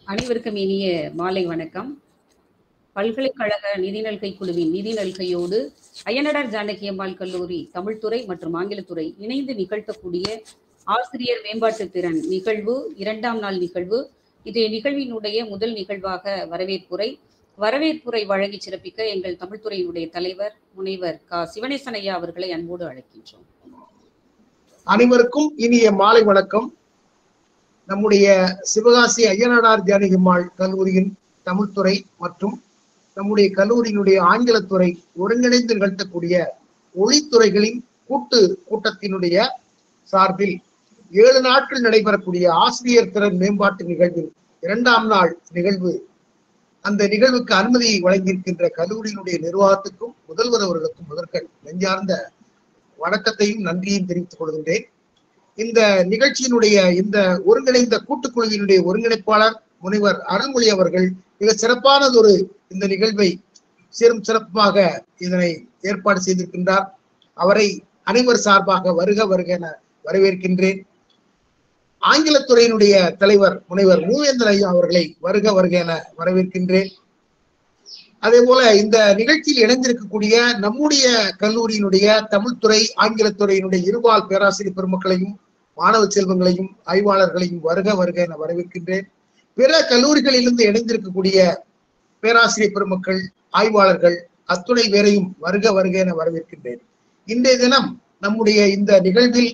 அனைவருக்கும் இனிய மாலை வணக்கம் பல்கலைக்கழக நிதி நல்கை குழுவின் நிதி நல்கையோடு அய்யனடார் ஜானகி அம்மாள் கல்லூரி தமிழ்துறை மற்றும் ஆங்கிலத்துறை இணைந்து நிகழ்த்தக்கூடிய ஆசிரியர் மேம்பாட்டு திறன் நிகழ்வு இரண்டாம் நாள் நிகழ்வு இன்றைய நிகழ்வினுடைய முதல் நிகழ்வாக வரவேற்புரை வரவேற்புரை வழங்கி சிறப்பிக்க எங்கள் தமிழ்துறையினுடைய தலைவர் முனைவர் க சிவனேசன் ஐயா அவர்களை அன்போடு அழைக்கின்றோம் அனைவருக்கும் இனிய மாலை வணக்கம் நம்முடைய சிவகாசி ஐயனாடார் ஜானகிம்மாள் கல்லூரியின் தமிழ்துறை மற்றும் நம்முடைய கல்லூரியினுடைய ஆங்கிலத்துறை ஒருங்கிணைந்து நிகழ்த்தக்கூடிய ஒளித்துறைகளின் கூட்டு கூட்டத்தினுடைய சார்பில் ஏழு நாட்கள் நடைபெறக்கூடிய ஆசிரியர் திறன் மேம்பாட்டு நிகழ்வில் இரண்டாம் நாள் நிகழ்வு அந்த நிகழ்வுக்கு அனுமதி வழங்கியிருக்கின்ற கல்லூரியினுடைய நிர்வாகத்துக்கும் முதல்வர் அவர்களுக்கும் முதற்கள் நெஞ்சார்ந்த வணக்கத்தையும் நன்றியையும் தெரிவித்துக் கொள்கின்றேன் இந்த நிகழ்ச்சியினுடைய இந்த ஒருங்கிணைந்த கூட்டுக்குழுவினுடைய ஒருங்கிணைப்பாளர் முனைவர் அருள்மொழி அவர்கள் மிக சிறப்பானதொரு இந்த நிகழ்வை சிறும் சிறப்பாக இதனை ஏற்பாடு செய்திருக்கின்றார் அவரை அனைவர் சார்பாக வருக வருக என வரவேற்கின்றேன் ஆங்கிலத்துறையினுடைய தலைவர் முனைவர் மூவேந்தர் ஐயா அவர்களை வருக வருக என வரவேற்கின்றேன் அதே போல இந்த நிகழ்ச்சியில் இணைந்திருக்கக்கூடிய நம்முடைய கல்லூரியினுடைய தமிழ்துறை ஆங்கிலத்துறையினுடைய இருபால் பேராசிரியர் பெருமக்களையும் மாணவ செல்வங்களையும் ஆய்வாளர்களையும் வருக வருக என வரவேற்கின்றேன் பிற கல்லூரிகளிலிருந்து இணைந்திருக்கக்கூடிய பேராசிரியர் பெருமக்கள் ஆய்வாளர்கள் அத்துணை பேரையும் வருக வருக என வரவேற்கின்றேன் இன்றைய தினம் நம்முடைய இந்த நிகழ்வில்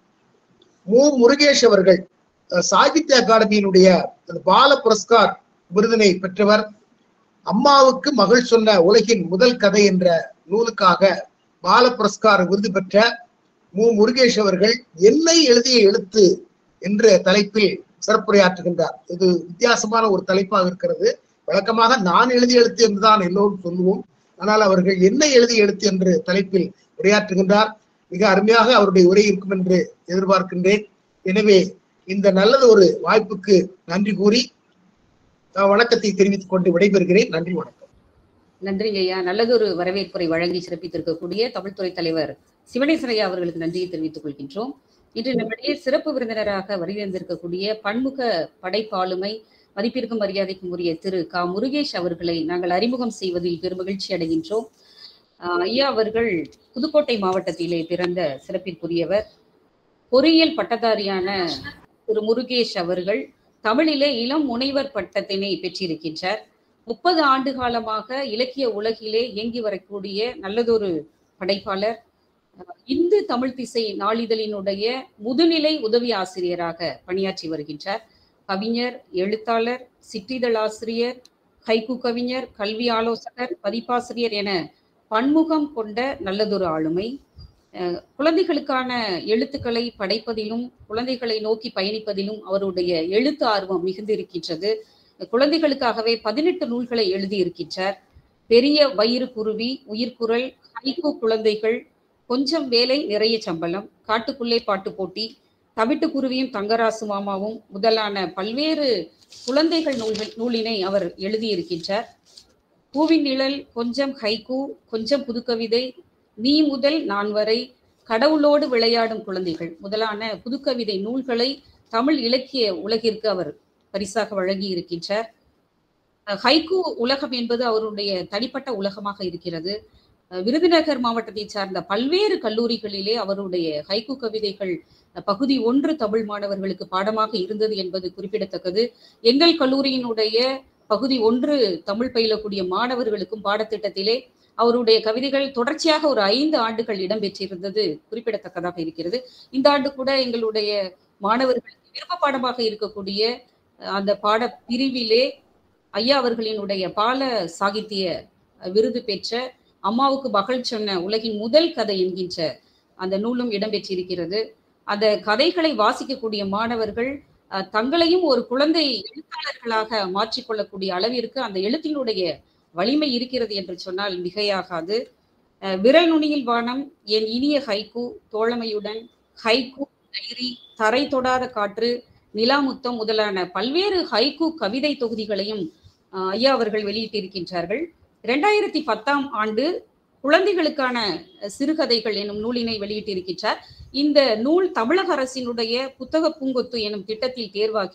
மு முருகேஷ் அவர்கள் சாகித்ய அகாடமியினுடைய பால புரஸ்கார் விருதினை பெற்றவர் அம்மாவுக்கு மகள் சொன்ன உலகின் முதல் கதை என்ற நூலுக்காக பால புரஸ்கார் விருது பெற்ற மு முருகேஷ் அவர்கள் என்னை எழுதிய எழுத்து என்ற தலைப்பில் சிறப்புரையாற்றுகின்றார் இது வித்தியாசமான ஒரு தலைப்பாக இருக்கிறது வழக்கமாக நான் எழுதிய எழுத்து என்றுதான் எல்லோரும் சொல்லுவோம் ஆனால் அவர்கள் என்ன எழுதிய எழுத்து என்று தலைப்பில் உரையாற்றுகின்றார் மிக அருமையாக அவருடைய உரை இருக்கும் என்று எதிர்பார்க்கின்றேன் எனவே இந்த நல்லது ஒரு வாய்ப்புக்கு நன்றி கூறி வணக்கத்தை தெரிவித்துக் கொண்டு விடைபெறுகிறேன் நன்றி வணக்கம் நன்றி ஐயா நல்லதொரு வரவேற்புரை வழங்கி சிறப்பித்திருக்கக்கூடிய தமிழ்துறை தலைவர் சிவனேசன் ஐயா அவர்களுக்கு நன்றியை தெரிவித்துக் கொள்கின்றோம் இன்று நம்முடைய சிறப்பு விருந்தினராக வருகின்றிருக்கக்கூடிய பன்முக படைப்பாளுமை மதிப்பிற்கும் மரியாதைக்கும் உரிய திரு க முருகேஷ் அவர்களை நாங்கள் அறிமுகம் செய்வதில் பெருமகிழ்ச்சி அடைகின்றோம் ஐயா அவர்கள் புதுக்கோட்டை மாவட்டத்திலே பிறந்த சிறப்பிற்குரியவர் பொறியியல் பட்டதாரியான திரு முருகேஷ் அவர்கள் தமிழிலே இளம் முனைவர் பட்டத்தினை பெற்றிருக்கின்றார் முப்பது ஆண்டு காலமாக இலக்கிய உலகிலே இயங்கி வரக்கூடிய நல்லதொரு படைப்பாளர் இந்து தமிழ் திசை நாளிதழினுடைய முதுநிலை உதவி ஆசிரியராக பணியாற்றி வருகின்றார் கவிஞர் எழுத்தாளர் சிற்றிதழாசிரியர் கைக்கு கவிஞர் கல்வி ஆலோசகர் பதிப்பாசிரியர் என பன்முகம் கொண்ட நல்லதொரு ஆளுமை குழந்தைகளுக்கான எழுத்துக்களை படைப்பதிலும் குழந்தைகளை நோக்கி பயணிப்பதிலும் அவருடைய எழுத்து ஆர்வம் மிகுந்திருக்கின்றது குழந்தைகளுக்காகவே பதினெட்டு நூல்களை எழுதியிருக்கின்றார் பெரிய வயிறு குருவி உயிர்குரல் ஹைகோ குழந்தைகள் கொஞ்சம் வேலை நிறைய சம்பளம் காட்டுக்குள்ளே பாட்டு போட்டி தவிட்டு குருவியும் தங்கராசு மாமாவும் முதலான பல்வேறு குழந்தைகள் நூல்கள் நூலினை அவர் எழுதியிருக்கின்றார் பூவின் நிழல் கொஞ்சம் ஹைகு கொஞ்சம் புதுக்கவிதை நீ முதல் நான் வரை கடவுளோடு விளையாடும் குழந்தைகள் முதலான புதுக்கவிதை நூல்களை தமிழ் இலக்கிய உலகிற்கு அவர் பரிசாக வழங்கி இருக்கின்றார் ஹைகு உலகம் என்பது அவருடைய தனிப்பட்ட உலகமாக இருக்கிறது விருதுநகர் மாவட்டத்தை சார்ந்த பல்வேறு கல்லூரிகளிலே அவருடைய ஹைகு கவிதைகள் பகுதி ஒன்று தமிழ் மாணவர்களுக்கு பாடமாக இருந்தது என்பது குறிப்பிடத்தக்கது எங்கள் கல்லூரியினுடைய பகுதி ஒன்று தமிழ் பயிலக்கூடிய மாணவர்களுக்கும் பாடத்திட்டத்திலே அவருடைய கவிதைகள் தொடர்ச்சியாக ஒரு ஐந்து ஆண்டுகள் இடம்பெற்றிருந்தது குறிப்பிடத்தக்கதாக இருக்கிறது இந்த ஆண்டு கூட எங்களுடைய மாணவர்களுக்கு விருப்ப பாடமாக இருக்கக்கூடிய அந்த பாட பிரிவிலே ஐயா அவர்களினுடைய பால சாகித்ய விருது பெற்ற அம்மாவுக்கு மகள் சொன்ன உலகின் முதல் கதை என்கின்ற அந்த நூலும் இடம்பெற்றிருக்கிறது அந்த கதைகளை வாசிக்கக்கூடிய மாணவர்கள் தங்களையும் ஒரு குழந்தை எழுத்தாளர்களாக மாற்றிக்கொள்ளக்கூடிய அளவிற்கு அந்த எழுத்தினுடைய வலிமை இருக்கிறது என்று சொன்னால் மிகையாகாது விரல் நுனியில் வானம் என் இனிய ஹைக்கு தோழமையுடன் ஹைக்கு டைரி தரை தொடாத காற்று நிலாமுத்தம் முதலான பல்வேறு ஹைக்கு கவிதை தொகுதிகளையும் ஐயா அவர்கள் வெளியிட்டிருக்கின்றார்கள் இரண்டாயிரத்தி பத்தாம் ஆண்டு குழந்தைகளுக்கான சிறுகதைகள் எனும் நூலினை வெளியிட்டிருக்கின்றார் இந்த நூல் தமிழக அரசினுடைய புத்தக பூங்கொத்து எனும் திட்டத்தில் தேர்வாகி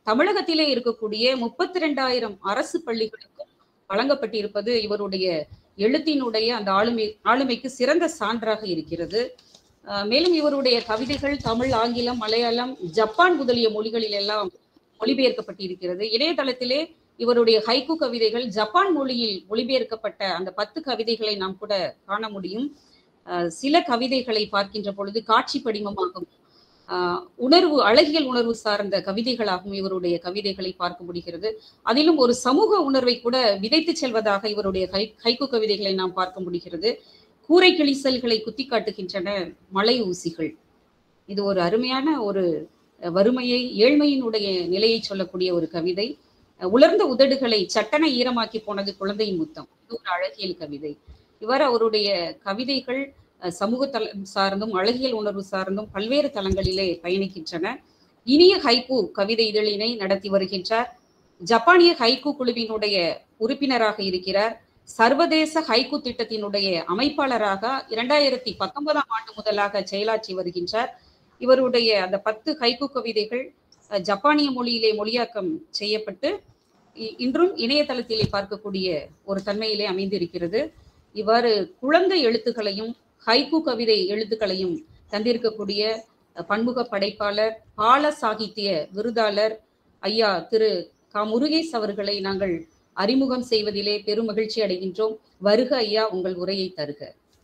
தமிழகத்திலே இருக்கக்கூடிய முப்பத்தி ரெண்டாயிரம் அரசு பள்ளிகளுக்கும் வழங்கப்பட்டிருப்பது இவருடைய எழுத்தினுடைய அந்த ஆளுமை ஆளுமைக்கு சிறந்த சான்றாக இருக்கிறது அஹ் மேலும் இவருடைய கவிதைகள் தமிழ் ஆங்கிலம் மலையாளம் ஜப்பான் முதலிய மொழிகளில் எல்லாம் மொழிபெயர்க்கப்பட்டிருக்கிறது இணையதளத்திலே இவருடைய ஹைக்கு கவிதைகள் ஜப்பான் மொழியில் மொழிபெயர்க்கப்பட்ட அந்த பத்து கவிதைகளை நாம் கூட காண முடியும் அஹ் சில கவிதைகளை பார்க்கின்ற பொழுது காட்சி படிமமாகும் ஆஹ் உணர்வு அழகியல் உணர்வு சார்ந்த கவிதைகளாகவும் இவருடைய கவிதைகளை பார்க்க முடிகிறது அதிலும் ஒரு சமூக உணர்வை கூட விதைத்து செல்வதாக இவருடைய ஹை ஹைக்கு கவிதைகளை நாம் பார்க்க முடிகிறது கூரை கிழிசல்களை குத்தி காட்டுகின்றன மலை ஊசிகள் இது ஒரு அருமையான ஒரு அஹ், வறுமையை ஏழ்மையினுடைய நிலையை சொல்லக்கூடிய ஒரு கவிதை அஹ், உலர்ந்த உதடுகளை சட்டன ஈரமாக்கி போனது குழந்தையின் முத்தம் இது ஒரு அழகியல் கவிதை இவ்வாறு அவருடைய கவிதைகள் அஹ், சமூக தளம் சார்ந்தும் அழகியல் உணர்வு சார்ந்தும் பல்வேறு தளங்களிலே பயணிக்கின்றன இனிய ஹைக்கூ கவிதை இதழினை நடத்தி வருகின்றார் ஜப்பானிய ஹைக்கூ குழுவினுடைய உறுப்பினராக இருக்கிறார் சர்வதேச ஹைக்கூ திட்டத்தினுடைய அமைப்பாளராக இரண்டாயிரத்தி பத்தொன்பதாம் ஆண்டு முதலாக செயலாற்றி வருகின்றார் இவருடைய அந்த பத்து ஹைக்கூ கவிதைகள் அஹ், ஜப்பானிய மொழியிலே மொழியாக்கம் செய்யப்பட்டு இ- இன்றும் இணையதளத்திலே பார்க்கக்கூடிய ஒரு தன்மையிலே அமைந்திருக்கிறது இவ்வாறு குழந்தை எழுத்துக்களையும் ஹைக்கூ கவிதை எழுத்துக்களையும் தந்திருக்கக்கூடிய அஹ், பன்முக படைப்பாளர் பால சாகித்ய விருதாளர் ஐயா திரு க முருகேஷ் அவர்களை நாங்கள் அறிமுகம் செய்வதிலே பெரும் மகிழ்ச்சி அடைகின்றோம் வருக ஐயா உங்கள் உரையை தருக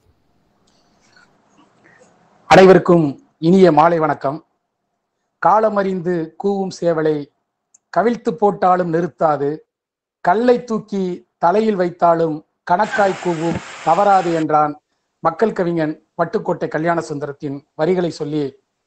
அனைவருக்கும் இனிய மாலை வணக்கம் காலமறிந்து கூவும் சேவலை கவிழ்த்து போட்டாலும் நிறுத்தாது கல்லை தூக்கி தலையில் வைத்தாலும் கணக்காய் கூவும் தவறாது என்றான் மக்கள் கவிஞன் பட்டுக்கோட்டை கல்யாண சுந்தரத்தின் வரிகளை சொல்லி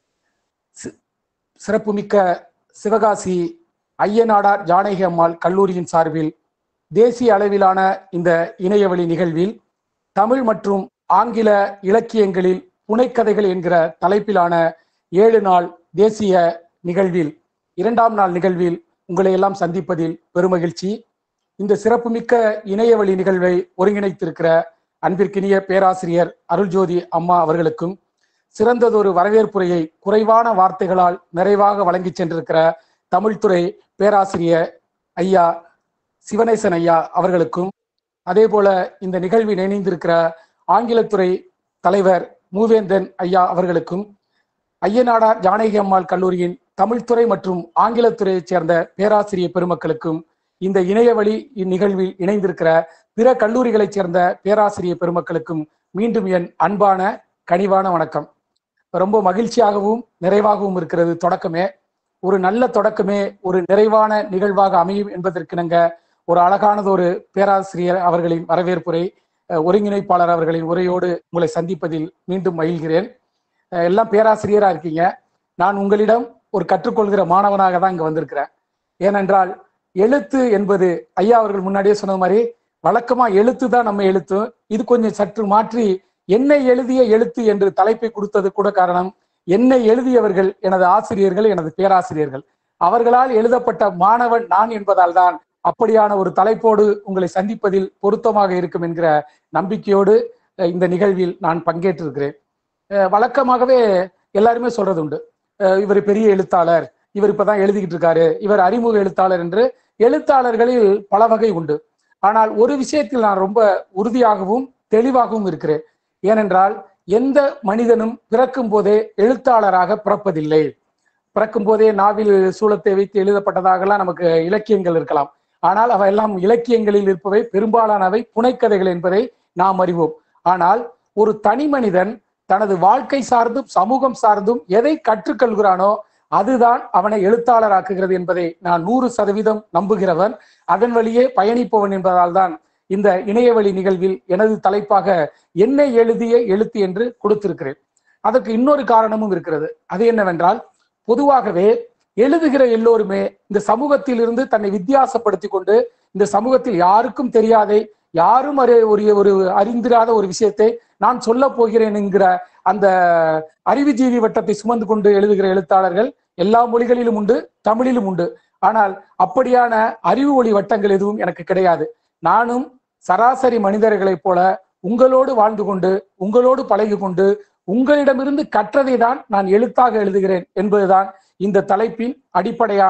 சி- சிறப்புமிக்க சிவகாசி ஐயனாடார் ஜானகி அம்மாள் கல்லூரியின் சார்பில் தேசிய அளவிலான இந்த இணையவழி நிகழ்வில் தமிழ் மற்றும் ஆங்கில இலக்கியங்களில் புனைக்கதைகள் என்கிற தலைப்பிலான ஏழு நாள் தேசிய நிகழ்வில் இரண்டாம் நாள் நிகழ்வில் உங்களை எல்லாம் சந்திப்பதில் பெருமகிழ்ச்சி இந்த சிறப்புமிக்க இணையவழி நிகழ்வை ஒருங்கிணைத்திருக்கிற அன்பிற்கினிய பேராசிரியர் அருள்ஜோதி அம்மா அவர்களுக்கும் சிறந்ததொரு வரவேற்புரையை குறைவான வார்த்தைகளால் நிறைவாக வழங்கிச் சென்றிருக்கிற தமிழ்துறை பேராசிரியர் ஐயா சிவனேசன் ஐயா அவர்களுக்கும் அதே போல இந்த நிகழ்வில் இணைந்திருக்கிற ஆங்கிலத்துறை தலைவர் மூவேந்தன் ஐயா அவர்களுக்கும் ஐயனாடார் ஜானகி அம்மாள் கல்லூரியின் தமிழ்துறை மற்றும் ஆங்கிலத்துறையைச் சேர்ந்த பேராசிரியர் பெருமக்களுக்கும் இந்த இணையவழி இந்நிகழ்வில் இணைந்திருக்கிற பிற கல்லூரிகளைச் சேர்ந்த பேராசிரியர் பெருமக்களுக்கும் மீண்டும் என் அன்பான கனிவான வணக்கம் ரொம்ப மகிழ்ச்சியாகவும் நிறைவாகவும் இருக்கிறது தொடக்கமே ஒரு நல்ல தொடக்கமே ஒரு நிறைவான நிகழ்வாக அமையும் என்பதற்கிணங்க ஒரு அழகானது ஒரு பேராசிரியர் அவர்களின் வரவேற்புரை அஹ், ஒருங்கிணைப்பாளர் அவர்களின் உரையோடு உங்களை சந்திப்பதில் மீண்டும் மகிழ்கிறேன் அஹ், எல்லாம் பேராசிரியரா இருக்கீங்க நான் உங்களிடம் ஒரு கற்றுக்கொள்கிற மாணவனாக தான் இங்க வந்திருக்கிறேன் ஏனென்றால் எழுத்து என்பது ஐயா அவர்கள் முன்னாடியே சொன்னது மாதிரி வழக்கமா எழுத்து தான் நம்ம எழுத்து இது கொஞ்சம் சற்று மாற்றி என்னை எழுதிய எழுத்து என்று தலைப்பை கொடுத்தது கூட காரணம் என்னை எழுதியவர்கள் எனது ஆசிரியர்கள் எனது பேராசிரியர்கள் அவர்களால் எழுதப்பட்ட மாணவன் நான் என்பதால் தான் அப்படியான ஒரு தலைப்போடு உங்களை சந்திப்பதில் பொருத்தமாக இருக்கும் என்கிற நம்பிக்கையோடு அஹ், இந்த நிகழ்வில் நான் பங்கேற்றிருக்கிறேன் அஹ், வழக்கமாகவே எல்லாருமே சொல்றது உண்டு அஹ், இவர் பெரிய எழுத்தாளர் இவர் இப்பதான் எழுதிக்கிட்டு இருக்காரு இவர் அறிமுக எழுத்தாளர் என்று எழுத்தாளர்களில் பல வகை உண்டு ஆனால் ஒரு விஷயத்தில் நான் ரொம்ப உறுதியாகவும் தெளிவாகவும் இருக்கிறேன் ஏனென்றால் எந்த மனிதனும் பிறக்கும் போதே எழுத்தாளராக பிறப்பதில்லை பிறக்கும் போதே நாவில் சூலத்தை வைத்து எழுதப்பட்டதாகலாம் நமக்கு இலக்கியங்கள் இருக்கலாம் ஆனால் அவை எல்லாம் இலக்கியங்களில் இருப்பவை பெரும்பாலானவை புனைக்கதைகள் என்பதை நாம் அறிவோம் ஆனால் ஒரு தனி மனிதன் தனது வாழ்க்கை சார்ந்தும் சமூகம் சார்ந்தும் எதை கற்றுக்கொள்கிறானோ அதுதான் அவனை எழுத்தாளராக்குகிறது என்பதை நான் நூறு சதவீதம் நம்புகிறவன் அதன் வழியே பயணிப்பவன் என்பதால் தான் இந்த இணையவழி நிகழ்வில் எனது தலைப்பாக என்னை எழுதிய எழுத்து என்று கொடுத்திருக்கிறேன் அதற்கு இன்னொரு காரணமும் இருக்கிறது அது என்னவென்றால் பொதுவாகவே எழுதுகிற எல்லோருமே இந்த சமூகத்தில் இருந்து தன்னை வித்தியாசப்படுத்தி கொண்டு இந்த சமூகத்தில் யாருக்கும் தெரியாதே யாரும் அறி ஒரு ஒரு அறிந்திராத ஒரு விஷயத்தை நான் சொல்ல போகிறேன் என்கிற அந்த அறிவுஜீவி வட்டத்தை சுமந்து கொண்டு எழுதுகிற எழுத்தாளர்கள் எல்லா மொழிகளிலும் உண்டு தமிழிலும் உண்டு ஆனால் அப்படியான அறிவு ஒளி வட்டங்கள் எதுவும் எனக்கு கிடையாது நானும் சராசரி மனிதர்களைப் போல உங்களோடு வாழ்ந்து கொண்டு உங்களோடு பழகி கொண்டு உங்களிடமிருந்து கற்றதை தான் நான் எழுத்தாக எழுதுகிறேன் என்பதுதான் இந்த தலைப்பின் அடிப்படையான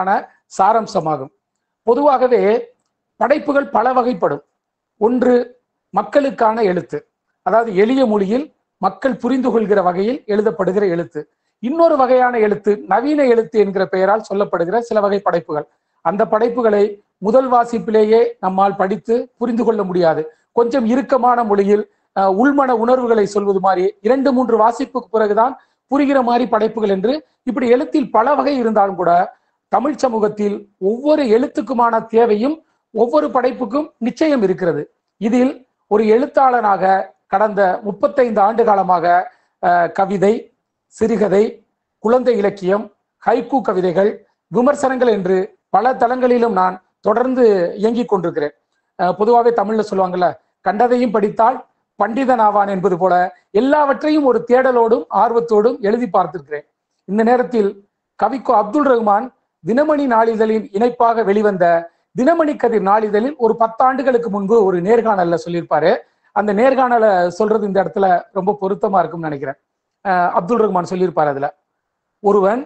சாராம்சமாகும் பொதுவாகவே படைப்புகள் பல வகைப்படும் ஒன்று மக்களுக்கான எழுத்து அதாவது எளிய மொழியில் மக்கள் புரிந்து கொள்கிற வகையில் எழுதப்படுகிற எழுத்து இன்னொரு வகையான எழுத்து நவீன எழுத்து என்கிற பெயரால் சொல்லப்படுகிற சில வகை படைப்புகள் அந்த படைப்புகளை முதல் வாசிப்பிலேயே நம்மால் படித்து புரிந்து கொள்ள முடியாது கொஞ்சம் இறுக்கமான மொழியில் அஹ், உள்மன உணர்வுகளை சொல்வது மாதிரி இரண்டு மூன்று வாசிப்புக்கு பிறகுதான் புரிகிற மாதிரி படைப்புகள் என்று இப்படி எழுத்தில் பல வகை இருந்தாலும் கூட தமிழ் சமூகத்தில் ஒவ்வொரு எழுத்துக்குமான தேவையும் ஒவ்வொரு படைப்புக்கும் நிச்சயம் இருக்கிறது இதில் ஒரு எழுத்தாளனாக கடந்த முப்பத்தைந்து ஆண்டு காலமாக அஹ், கவிதை சிறுகதை குழந்தை இலக்கியம் ஹைக்கூ கவிதைகள் விமர்சனங்கள் என்று பல தளங்களிலும் நான் தொடர்ந்து இயங்கிக் கொண்டிருக்கிறேன் அஹ், பொதுவாகவே தமிழ்ல சொல்லுவாங்கல்ல கண்டதையும் படித்தால் பண்டிதன் ஆவான் என்பது போல எல்லாவற்றையும் ஒரு தேடலோடும் ஆர்வத்தோடும் எழுதி பார்த்திருக்கிறேன் இந்த நேரத்தில் கவிக்கோ அப்துல் ரஹ்மான் தினமணி நாளிதழின் இணைப்பாக வெளிவந்த தினமணி கதிர் நாளிதழில் ஒரு பத்தாண்டுகளுக்கு முன்பு ஒரு நேர்காணல்ல சொல்லியிருப்பாரு அந்த நேர்காணலை சொல்றது இந்த இடத்துல ரொம்ப பொருத்தமா இருக்கும்னு நினைக்கிறேன் அஹ் அப்துல் ரஹ்மான் சொல்லியிருப்பார் அதுல ஒருவன்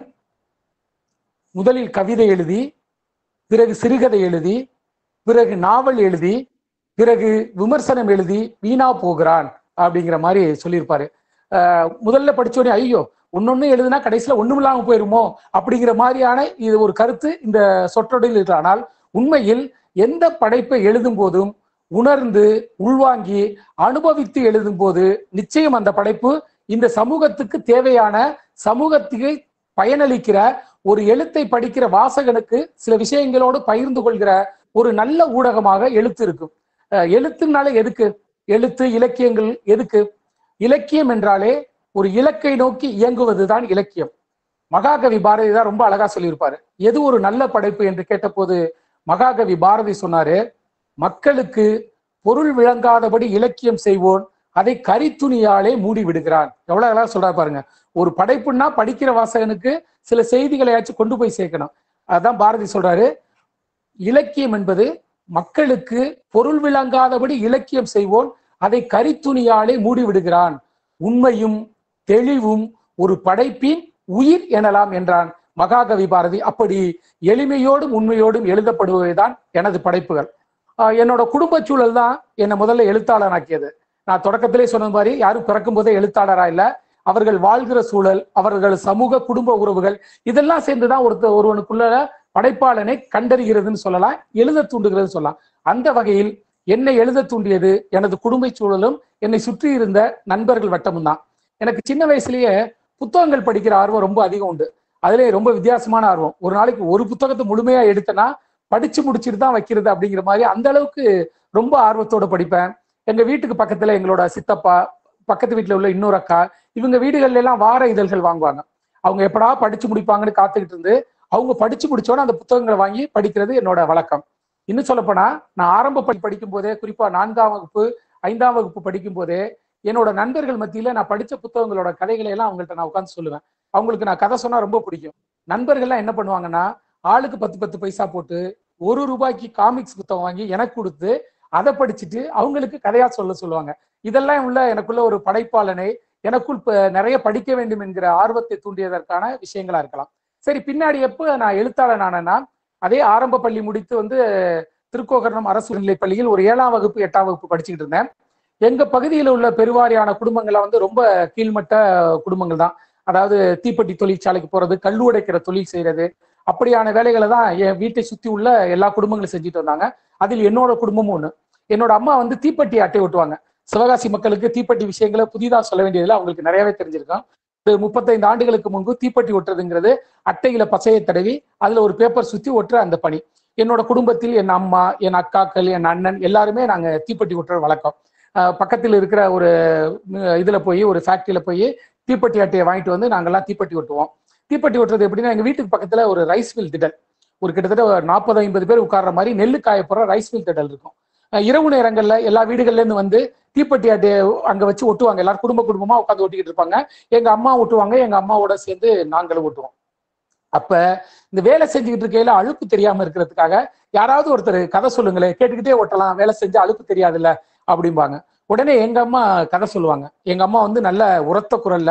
முதலில் கவிதை எழுதி பிறகு சிறுகதை எழுதி பிறகு நாவல் எழுதி பிறகு விமர்சனம் எழுதி வீணா போகிறான் அப்படிங்கிற மாதிரி சொல்லியிருப்பாரு அஹ் முதல்ல படிச்சோடனே ஐயோ ஒன்னொன்னு எழுதுனா கடைசியில ஒண்ணும் இல்லாம போயிருமோ அப்படிங்கிற மாதிரியான இது ஒரு கருத்து இந்த சொற்றொடையில் இருக்கு ஆனால் உண்மையில் எந்த படைப்பை எழுதும் போதும் உணர்ந்து உள்வாங்கி அனுபவித்து எழுதும் போது நிச்சயம் அந்த படைப்பு இந்த சமூகத்துக்கு தேவையான சமூகத்துக்கு பயனளிக்கிற ஒரு எழுத்தை படிக்கிற வாசகனுக்கு சில விஷயங்களோடு பகிர்ந்து கொள்கிற ஒரு நல்ல ஊடகமாக எழுத்து இருக்கும் அஹ் எழுத்துனால எதுக்கு எழுத்து இலக்கியங்கள் எதுக்கு இலக்கியம் என்றாலே ஒரு இலக்கை நோக்கி இயங்குவதுதான் இலக்கியம் மகாகவி பாரதி தான் ரொம்ப அழகா சொல்லியிருப்பாரு எது ஒரு நல்ல படைப்பு என்று கேட்டபோது மகாகவி பாரதி சொன்னாரு மக்களுக்கு பொருள் விளங்காதபடி இலக்கியம் செய்வோன் அதை கரித்துணியாலே மூடி விடுகிறான் எவ்வளவு அழகா சொல்றா பாருங்க ஒரு படைப்புன்னா படிக்கிற வாசகனுக்கு சில செய்திகளையாச்சும் கொண்டு போய் சேர்க்கணும் அதான் பாரதி சொல்றாரு இலக்கியம் என்பது மக்களுக்கு பொருள் விளங்காதபடி இலக்கியம் செய்வோன் அதை கரித்துணியாலே மூடி விடுகிறான் உண்மையும் தெளிவும் ஒரு படைப்பின் உயிர் எனலாம் என்றான் மகாகவி பாரதி அப்படி எளிமையோடும் உண்மையோடும் எழுதப்படுவதுதான் எனது படைப்புகள் ஆஹ் என்னோட குடும்ப சூழல் தான் என்னை முதல்ல எழுத்தாளனாக்கியது நான் தொடக்கத்திலே சொன்ன மாதிரி யாரும் பிறக்கும் போதே எழுத்தாளரா இல்ல அவர்கள் வாழ்கிற சூழல் அவர்கள் சமூக குடும்ப உறவுகள் இதெல்லாம் சேர்ந்துதான் ஒருத்த ஒருவனுக்குள்ள படைப்பாளனை கண்டறிகிறதுன்னு சொல்லலாம் எழுத தூண்டுகிறதுன்னு சொல்லலாம் அந்த வகையில் என்னை எழுத தூண்டியது எனது குடும்ப சூழலும் என்னை சுற்றி இருந்த நண்பர்கள் வட்டமும் தான் எனக்கு சின்ன வயசுலயே புத்தகங்கள் படிக்கிற ஆர்வம் ரொம்ப அதிகம் உண்டு அதுல ரொம்ப வித்தியாசமான ஆர்வம் ஒரு நாளைக்கு ஒரு புத்தகத்தை முழுமையா எடுத்தேன்னா படிச்சு முடிச்சுட்டு தான் வைக்கிறது அப்படிங்கிற மாதிரி அந்த அளவுக்கு ரொம்ப ஆர்வத்தோட படிப்பேன் எங்க வீட்டுக்கு பக்கத்துல எங்களோட சித்தப்பா பக்கத்து வீட்டுல உள்ள இன்னொரு அக்கா இவங்க வீடுகள்ல எல்லாம் வார இதழ்கள் வாங்குவாங்க அவங்க எப்படா படிச்சு முடிப்பாங்கன்னு காத்துக்கிட்டு இருந்து அவங்க படிச்சு முடிச்சோன்னே அந்த புத்தகங்களை வாங்கி படிக்கிறது என்னோட வழக்கம் இன்னும் சொல்லப்போனா நான் ஆரம்ப பள்ளி படிக்கும் போதே குறிப்பா நான்காம் வகுப்பு ஐந்தாம் வகுப்பு படிக்கும் போதே என்னோட நண்பர்கள் மத்தியில நான் படிச்ச புத்தகங்களோட கதைகளை எல்லாம் அவங்கள்ட்ட நான் உட்காந்து சொல்லுவேன் அவங்களுக்கு நான் கதை சொன்னா ரொம்ப பிடிக்கும் நண்பர்கள்லாம் என்ன பண்ணுவாங்கன்னா ஆளுக்கு பத்து பத்து பைசா போட்டு ஒரு ரூபாய்க்கு காமிக்ஸ் புத்தகம் வாங்கி எனக்கு கொடுத்து அதை படிச்சுட்டு அவங்களுக்கு கதையா சொல்ல சொல்லுவாங்க இதெல்லாம் உள்ள எனக்குள்ள ஒரு படைப்பாளனை எனக்குள் ப- நிறைய படிக்க வேண்டும் என்கிற ஆர்வத்தை தூண்டியதற்கான விஷயங்களா இருக்கலாம் சரி பின்னாடி எப்போ நான் எழுத்தாளன் ஆனேன்னா அதே ஆரம்ப பள்ளி முடித்து வந்து திருக்கோகரணம் அரசு நிலைப் பள்ளியில் ஒரு ஏழாம் வகுப்பு எட்டாம் வகுப்பு படிச்சுக்கிட்டு இருந்தேன் எங்க பகுதியில் உள்ள பெருவாரியான குடும்பங்கள்லாம் வந்து ரொம்ப கீழ்மட்ட குடும்பங்கள் தான் அதாவது தீப்பெட்டி தொழிற்சாலைக்கு போறது கல் உடைக்கிற தொழில் செய்யறது அப்படியான வேலைகளை தான் என் வீட்டை சுத்தி உள்ள எல்லா குடும்பங்களும் செஞ்சுட்டு வந்தாங்க அதில் என்னோட குடும்பமும் ஒண்ணு என்னோட அம்மா வந்து தீப்பெட்டி அட்டை ஒட்டுவாங்க சிவகாசி மக்களுக்கு தீப்பெட்டி விஷயங்களை புதிதா சொல்ல வேண்டியதுல அவங்களுக்கு நிறையவே தெரிஞ்சிருக்கும் ஒரு முப்பத்தைந்து ஆண்டுகளுக்கு முன்பு தீப்பெட்டி ஒட்டுறதுங்கிறது அட்டையில பசையை தடவி அதுல ஒரு பேப்பர் சுத்தி ஒட்டுற அந்த பணி என்னோட குடும்பத்தில் என் அம்மா என் அக்காக்கள் என் அண்ணன் எல்லாருமே நாங்க தீப்பெட்டி ஒட்டுற வழக்கம் அஹ் பக்கத்தில் இருக்கிற ஒரு உம், இதுல போய் ஒரு ஃபேக்டரியில போய் தீப்பெட்டி அட்டையை வாங்கிட்டு வந்து நாங்கெல்லாம் தீப்பெட்டி ஒட்டுவோம் தீப்பெட்டி ஒட்டுறது எப்படின்னா எங்க வீட்டுக்கு பக்கத்துல ஒரு ரைஸ் மில் திடல் ஒரு கிட்டத்தட்ட ஒரு நாற்பது ஐம்பது பேர் உட்கார்ற மாதிரி நெல்லு காய போற ரைஸ் மில் திடல் இருக்கும் அஹ் இரவு நேரங்கள்ல எல்லா வீடுகள்ல இருந்து வந்து தீப்பெட்டி அட்டையை அங்க வச்சு ஒட்டுவாங்க எல்லாரும் குடும்ப குடும்பமா உட்காந்து ஒட்டிக்கிட்டு இருப்பாங்க எங்க அம்மா ஒட்டுவாங்க எங்க அம்மாவோட சேர்ந்து நாங்களும் ஒட்டுவோம் அப்ப இந்த வேலை செஞ்சுக்கிட்டு இருக்கையில அழுப்பு தெரியாம இருக்கிறதுக்காக யாராவது ஒருத்தர் கதை சொல்லுங்களேன் கேட்டுக்கிட்டே ஒட்டலாம் வேலை செஞ்சு அழுப்பு தெரியாதுல்ல அப்படிம்பாங்க உடனே எங்க அம்மா கதை சொல்லுவாங்க எங்க அம்மா வந்து நல்ல உரத்த குரல்ல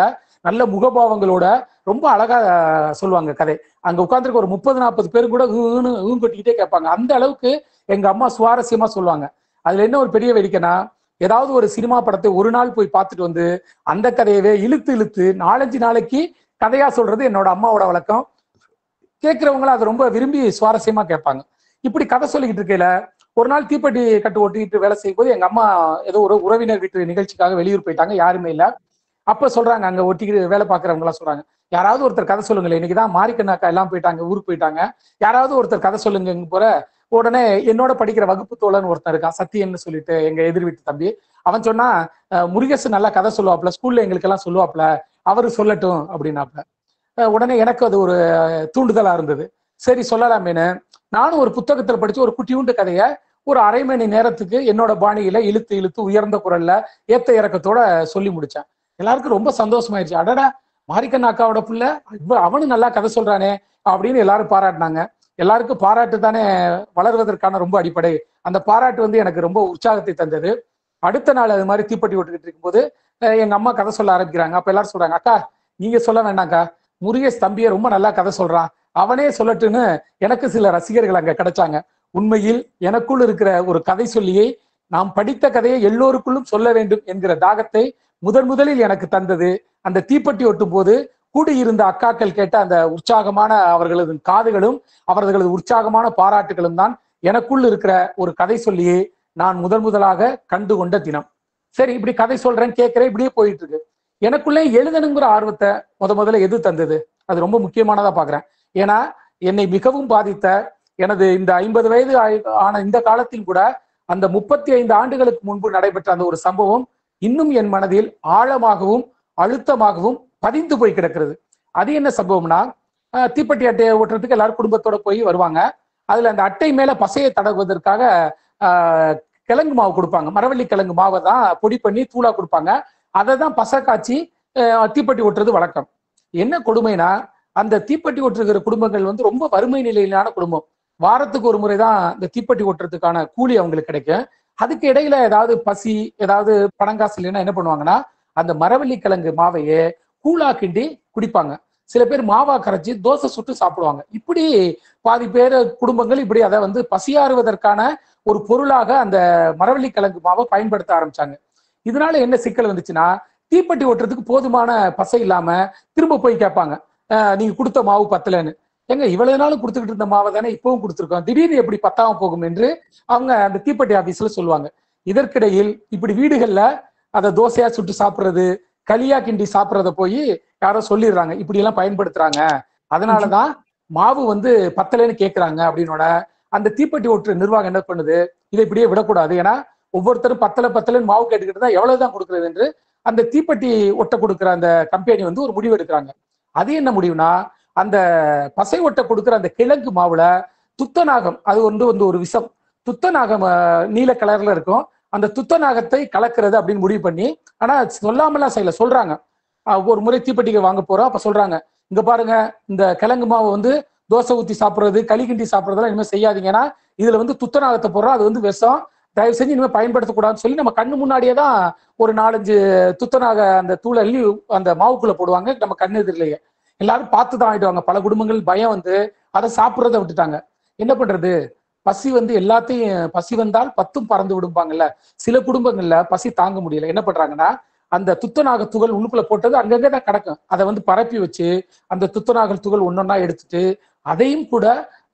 நல்ல முகபாவங்களோட ரொம்ப அழகா அஹ், சொல்லுவாங்க கதை அங்க உட்காந்துருக்க ஒரு முப்பது நாற்பது பேரும் கூட ஊன்னு ஊன் கொட்டிக்கிட்டே கேட்பாங்க அந்த அளவுக்கு எங்க அம்மா சுவாரஸ்யமா சொல்லுவாங்க அதுல என்ன ஒரு பெரிய வேடிக்கைனா ஏதாவது ஒரு சினிமா படத்தை ஒரு நாள் போய் பார்த்துட்டு வந்து அந்த கதையவே இழுத்து இழுத்து நாலஞ்சு நாளைக்கு கதையா சொல்றது என்னோட அம்மாவோட வழக்கம் கேட்கிறவங்களும் அதை ரொம்ப விரும்பி சுவாரஸ்யமா கேட்பாங்க இப்படி கதை சொல்லிக்கிட்டு இருக்கையில ஒரு நாள் தீப்பெட்டி கட்டு ஒட்டிக்கிட்டு வேலை செய்யும் போது எங்க அம்மா ஏதோ ஒரு உறவினர் வீட்டு நிகழ்ச்சிக்காக வெளியூர் போயிட்டாங்க யாருமே இல்ல அப்ப சொல்றாங்க அங்க ஒட்டிக்கிட்டு வேலை பார்க்கறவங்க எல்லாம் சொல்றாங்க யாராவது ஒருத்தர் கதை சொல்லுங்களேன் இன்னைக்குதான் மாரிக்கண்ணாக்கா எல்லாம் போயிட்டாங்க ஊருக்கு போயிட்டாங்க யாராவது ஒருத்தர் கதை சொல்லுங்க போற உடனே என்னோட படிக்கிற வகுப்பு தோழன் ஒருத்தன் இருக்கான் சத்தியன்னு சொல்லிட்டு எங்க எதிர் வீட்டு தம்பி அவன் சொன்னா "அஹ், முருகேசு நல்லா கதை சொல்லுவாப்ல ஸ்கூல்ல எங்களுக்கு எல்லாம் சொல்லுவாப்ல அவரு சொல்லட்டும் அப்படின்னாப்ல அஹ், உடனே எனக்கு அது ஒரு தூண்டுதலா இருந்தது சரி சொல்லலாமேன்னு நானும் ஒரு புத்தகத்துல படிச்சு ஒரு குட்டியூண்டு கதைய ஒரு அரை மணி நேரத்துக்கு என்னோட பாணியில இழுத்து இழுத்து உயர்ந்த குரல்ல ஏத்த இறக்கத்தோட சொல்லி முடிச்சேன் எல்லாருக்கும் ரொம்ப சந்தோஷமாயிருச்சு அடடா மாரிக்கண்ண அக்காவோட புள்ள இவ- அவனும் நல்லா கதை சொல்றானே அப்படின்னு எல்லாரும் பாராட்டினாங்க எல்லாருக்கும் பாராட்டு தானே வளர்வதற்கான ரொம்ப அடிப்படை அந்த பாராட்டு வந்து எனக்கு ரொம்ப உற்சாகத்தை தந்தது அடுத்த நாள் அது மாதிரி தீப்பெட்டி விட்டுக்கிட்டு இருக்கும்போது அஹ் எங்க அம்மா கதை சொல்ல ஆரம்பிக்கிறாங்க அப்ப எல்லாரும் சொல்றாங்க அக்கா நீங்க சொல்ல வேண்டாம்க்கா முருகேஷ் தம்பியை ரொம்ப நல்லா கதை சொல்றான் அவனே சொல்லட்டுன்னு எனக்கு சில ரசிகர்கள் அங்க கிடைச்சாங்க உண்மையில் எனக்குள் இருக்கிற ஒரு கதை சொல்லியை நாம் படித்த கதையை எல்லோருக்குள்ளும் சொல்ல வேண்டும் என்கிற தாகத்தை முதன் முதலில் எனக்கு தந்தது அந்த தீப்பெட்டி ஒட்டும் போது கூடியிருந்த அக்காக்கள் கேட்ட அந்த உற்சாகமான அவர்களது காதுகளும் அவர்களது உற்சாகமான பாராட்டுகளும் தான் எனக்குள் இருக்கிற ஒரு கதை சொல்லியை நான் முதன் முதலாக கண்டு கொண்ட தினம் சரி இப்படி கதை சொல்றேன் கேட்கிறேன் இப்படியே போயிட்டு இருக்கு எனக்குள்ளே எழுதணுங்கிற ஆர்வத்தை முத முதல்ல எது தந்தது அது ரொம்ப முக்கியமானதா பாக்குறேன் ஏன்னா என்னை மிகவும் பாதித்த எனது இந்த ஐம்பது வயது ஆயி- ஆன இந்த காலத்தில் கூட அந்த முப்பத்தி ஐந்து ஆண்டுகளுக்கு முன்பு நடைபெற்ற அந்த ஒரு சம்பவம் இன்னும் என் மனதில் ஆழமாகவும் அழுத்தமாகவும் பதிந்து போய் கிடக்கிறது அது என்ன சம்பவம்னா அஹ், தீப்பெட்டி அட்டையை ஓட்டுறதுக்கு எல்லாரும் குடும்பத்தோட போய் வருவாங்க அதுல அந்த அட்டை மேல பசையை தடவுவதற்காக ஆஹ், கிழங்கு மாவு கொடுப்பாங்க மரவள்ளி கிழங்கு மாவை தான் பொடி பண்ணி தூளா கொடுப்பாங்க அதை தான் பசை காய்ச்சி அஹ், தீப்பெட்டி ஒட்டுறது வழக்கம் என்ன கொடுமைனா அந்த தீப்பெட்டி ஒட்டுகிற குடும்பங்கள் வந்து ரொம்ப வறுமை நிலையிலான குடும்பம் வாரத்துக்கு ஒரு முறை தான் இந்த தீப்பெட்டி ஒட்டுறதுக்கான கூலி அவங்களுக்கு கிடைக்கும் அதுக்கு இடையில ஏதாவது பசி ஏதாவது பணங்காசு இல்லைன்னா என்ன பண்ணுவாங்கன்னா அந்த மரவள்ளி கிழங்கு மாவையே கூழா கிண்டி குடிப்பாங்க சில பேர் மாவா கரைச்சி தோசை சுட்டு சாப்பிடுவாங்க இப்படி பாதி பேர் குடும்பங்கள் இப்படி அதை வந்து பசியாறுவதற்கான ஒரு பொருளாக அந்த மரவள்ளி கிழங்கு மாவை பயன்படுத்த ஆரம்பிச்சாங்க இதனால என்ன சிக்கல் வந்துச்சுன்னா தீப்பெட்டி ஓட்டுறதுக்கு போதுமான பசை இல்லாம திரும்ப போய் கேட்பாங்க "அஹ், நீங்க கொடுத்த மாவு பத்தலன்னு எங்க இவ்வளவு நாளும் கொடுத்துக்கிட்டு இருந்த மாவை தானே இப்பவும் கொடுத்துருக்கோம் திடீர்னு எப்படி பத்தாம போகும் என்று அவங்க அந்த தீப்பெட்டி ஆபீஸ்ல சொல்லுவாங்க இதற்கிடையில் இப்படி வீடுகள்ல அதை தோசையா சுட்டு சாப்பிடுறது களியா கிண்டி சாப்பிடுறத போய் யாரோ சொல்லிடுறாங்க இப்படி எல்லாம் பயன்படுத்துறாங்க அதனாலதான் மாவு வந்து பத்தலைன்னு கேக்குறாங்க அப்படின்னோட அந்த தீப்பெட்டி ஓட்டுற நிர்வாகம் என்ன பண்ணுது இதை இப்படியே விடக்கூடாது ஏன்னா ஒவ்வொருத்தரும் பத்தல பத்தலன்னு மாவு கேட்டுக்கிட்டு தான் எவ்வளவுதான் கொடுக்குறது என்று அந்த தீப்பெட்டி ஒட்ட கொடுக்குற அந்த கம்பெனி வந்து ஒரு முடிவு எடுக்கிறாங்க அது என்ன முடிவுனா அந்த பசை ஒட்ட கொடுக்குற அந்த கிழங்கு மாவுல துத்தநாகம் அது வந்து வந்து ஒரு விஷம் துத்தநாகம் அஹ், நீல கலர்ல இருக்கும் அந்த துத்தநாகத்தை கலக்கிறது அப்படின்னு முடிவு பண்ணி ஆனா சொல்லாமலாம் செய்யல சொல்றாங்க அஹ், ஒரு முறை தீப்பெட்டிக்கு வாங்க போறோம் அப்ப சொல்றாங்க இங்க பாருங்க இந்த கிழங்கு மாவு வந்து தோசை ஊத்தி சாப்பிடுறது களி கிண்டி சாப்பிடுறதெல்லாம் இனிமே செய்யாதீங்கன்னா இதுல வந்து துத்தநாகத்தை போடுறோம் அது வந்து விஷம் தயவு செஞ்சு இனிமே பயன்படுத்தக்கூடாதுன்னு சொல்லி நம்ம கண்ணு முன்னாடியே தான் ஒரு நாலஞ்சு துத்தநாக அந்த தூளை அள்ளி அந்த மாவுக்குள்ள போடுவாங்க நம்ம கண்ணு எதிரிலேயே எல்லாரும் பார்த்து தான் ஆயிடுவாங்க பல குடும்பங்கள் பயம் வந்து அதை சாப்பிட்றத விட்டுட்டாங்க என்ன பண்றது பசி வந்து எல்லாத்தையும் பசி வந்தால் பத்தும் பறந்து விடும்பாங்கல்ல சில குடும்பங்கள்ல பசி தாங்க முடியல என்ன பண்றாங்கன்னா அந்த துத்தநாக துகள் உள்ளுக்குள்ள போட்டது அங்கங்கே தான் கிடக்கும் அதை வந்து பரப்பி வச்சு அந்த துத்தநாகல் துகள் ஒன்னொன்னா எடுத்துட்டு அதையும் கூட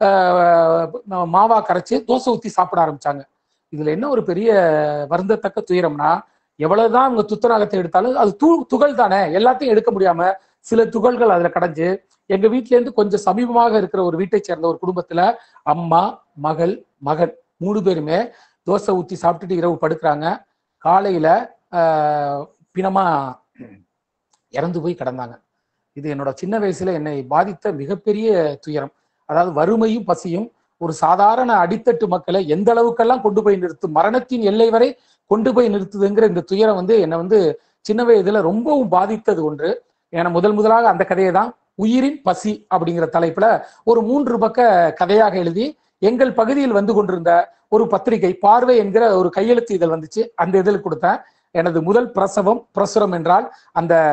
ஆஹ், மாவா கரைச்சு தோசை ஊத்தி சாப்பிட ஆரம்பிச்சாங்க இதுல என்ன ஒரு பெரிய வருந்தத்தக்க துயரம்னா எவ்வளவுதான் அவங்க துத்தநாகத்தை எடுத்தாலும் அது தூ துகள் தானே எல்லாத்தையும் எடுக்க முடியாம சில துகள்கள் அதுல கடைஞ்சு எங்க வீட்ல இருந்து கொஞ்சம் சமீபமாக இருக்கிற ஒரு வீட்டை சேர்ந்த ஒரு குடும்பத்துல அம்மா மகள் மகன் மூணு பேருமே தோசை ஊத்தி சாப்பிட்டுட்டு இரவு படுக்கிறாங்க காலையில ஆஹ், பிணமா இறந்து போய் கிடந்தாங்க இது என்னோட சின்ன வயசுல என்னை பாதித்த மிகப்பெரிய துயரம் அதாவது வறுமையும் பசியும் ஒரு சாதாரண அடித்தட்டு மக்களை எந்த அளவுக்கெல்லாம் கொண்டு போய் நிறுத்தும் மரணத்தின் எல்லை வரை கொண்டு போய் நிறுத்துதுங்கிற இந்த துயரம் வந்து என்னை வந்து சின்ன வயதுல ரொம்பவும் பாதித்தது ஒன்று ஏன்னா முதல் முதலாக அந்த கதையை தான் உயிரின் பசி அப்படிங்கிற தலைப்புல ஒரு மூன்று பக்க கதையாக எழுதி எங்கள் பகுதியில் வந்து கொண்டிருந்த ஒரு பத்திரிகை பார்வை என்கிற ஒரு கையெழுத்து இதழ் வந்துச்சு அந்த இதழ் கொடுத்தேன் எனது முதல் பிரசவம் பிரசுரம் என்றால் அந்த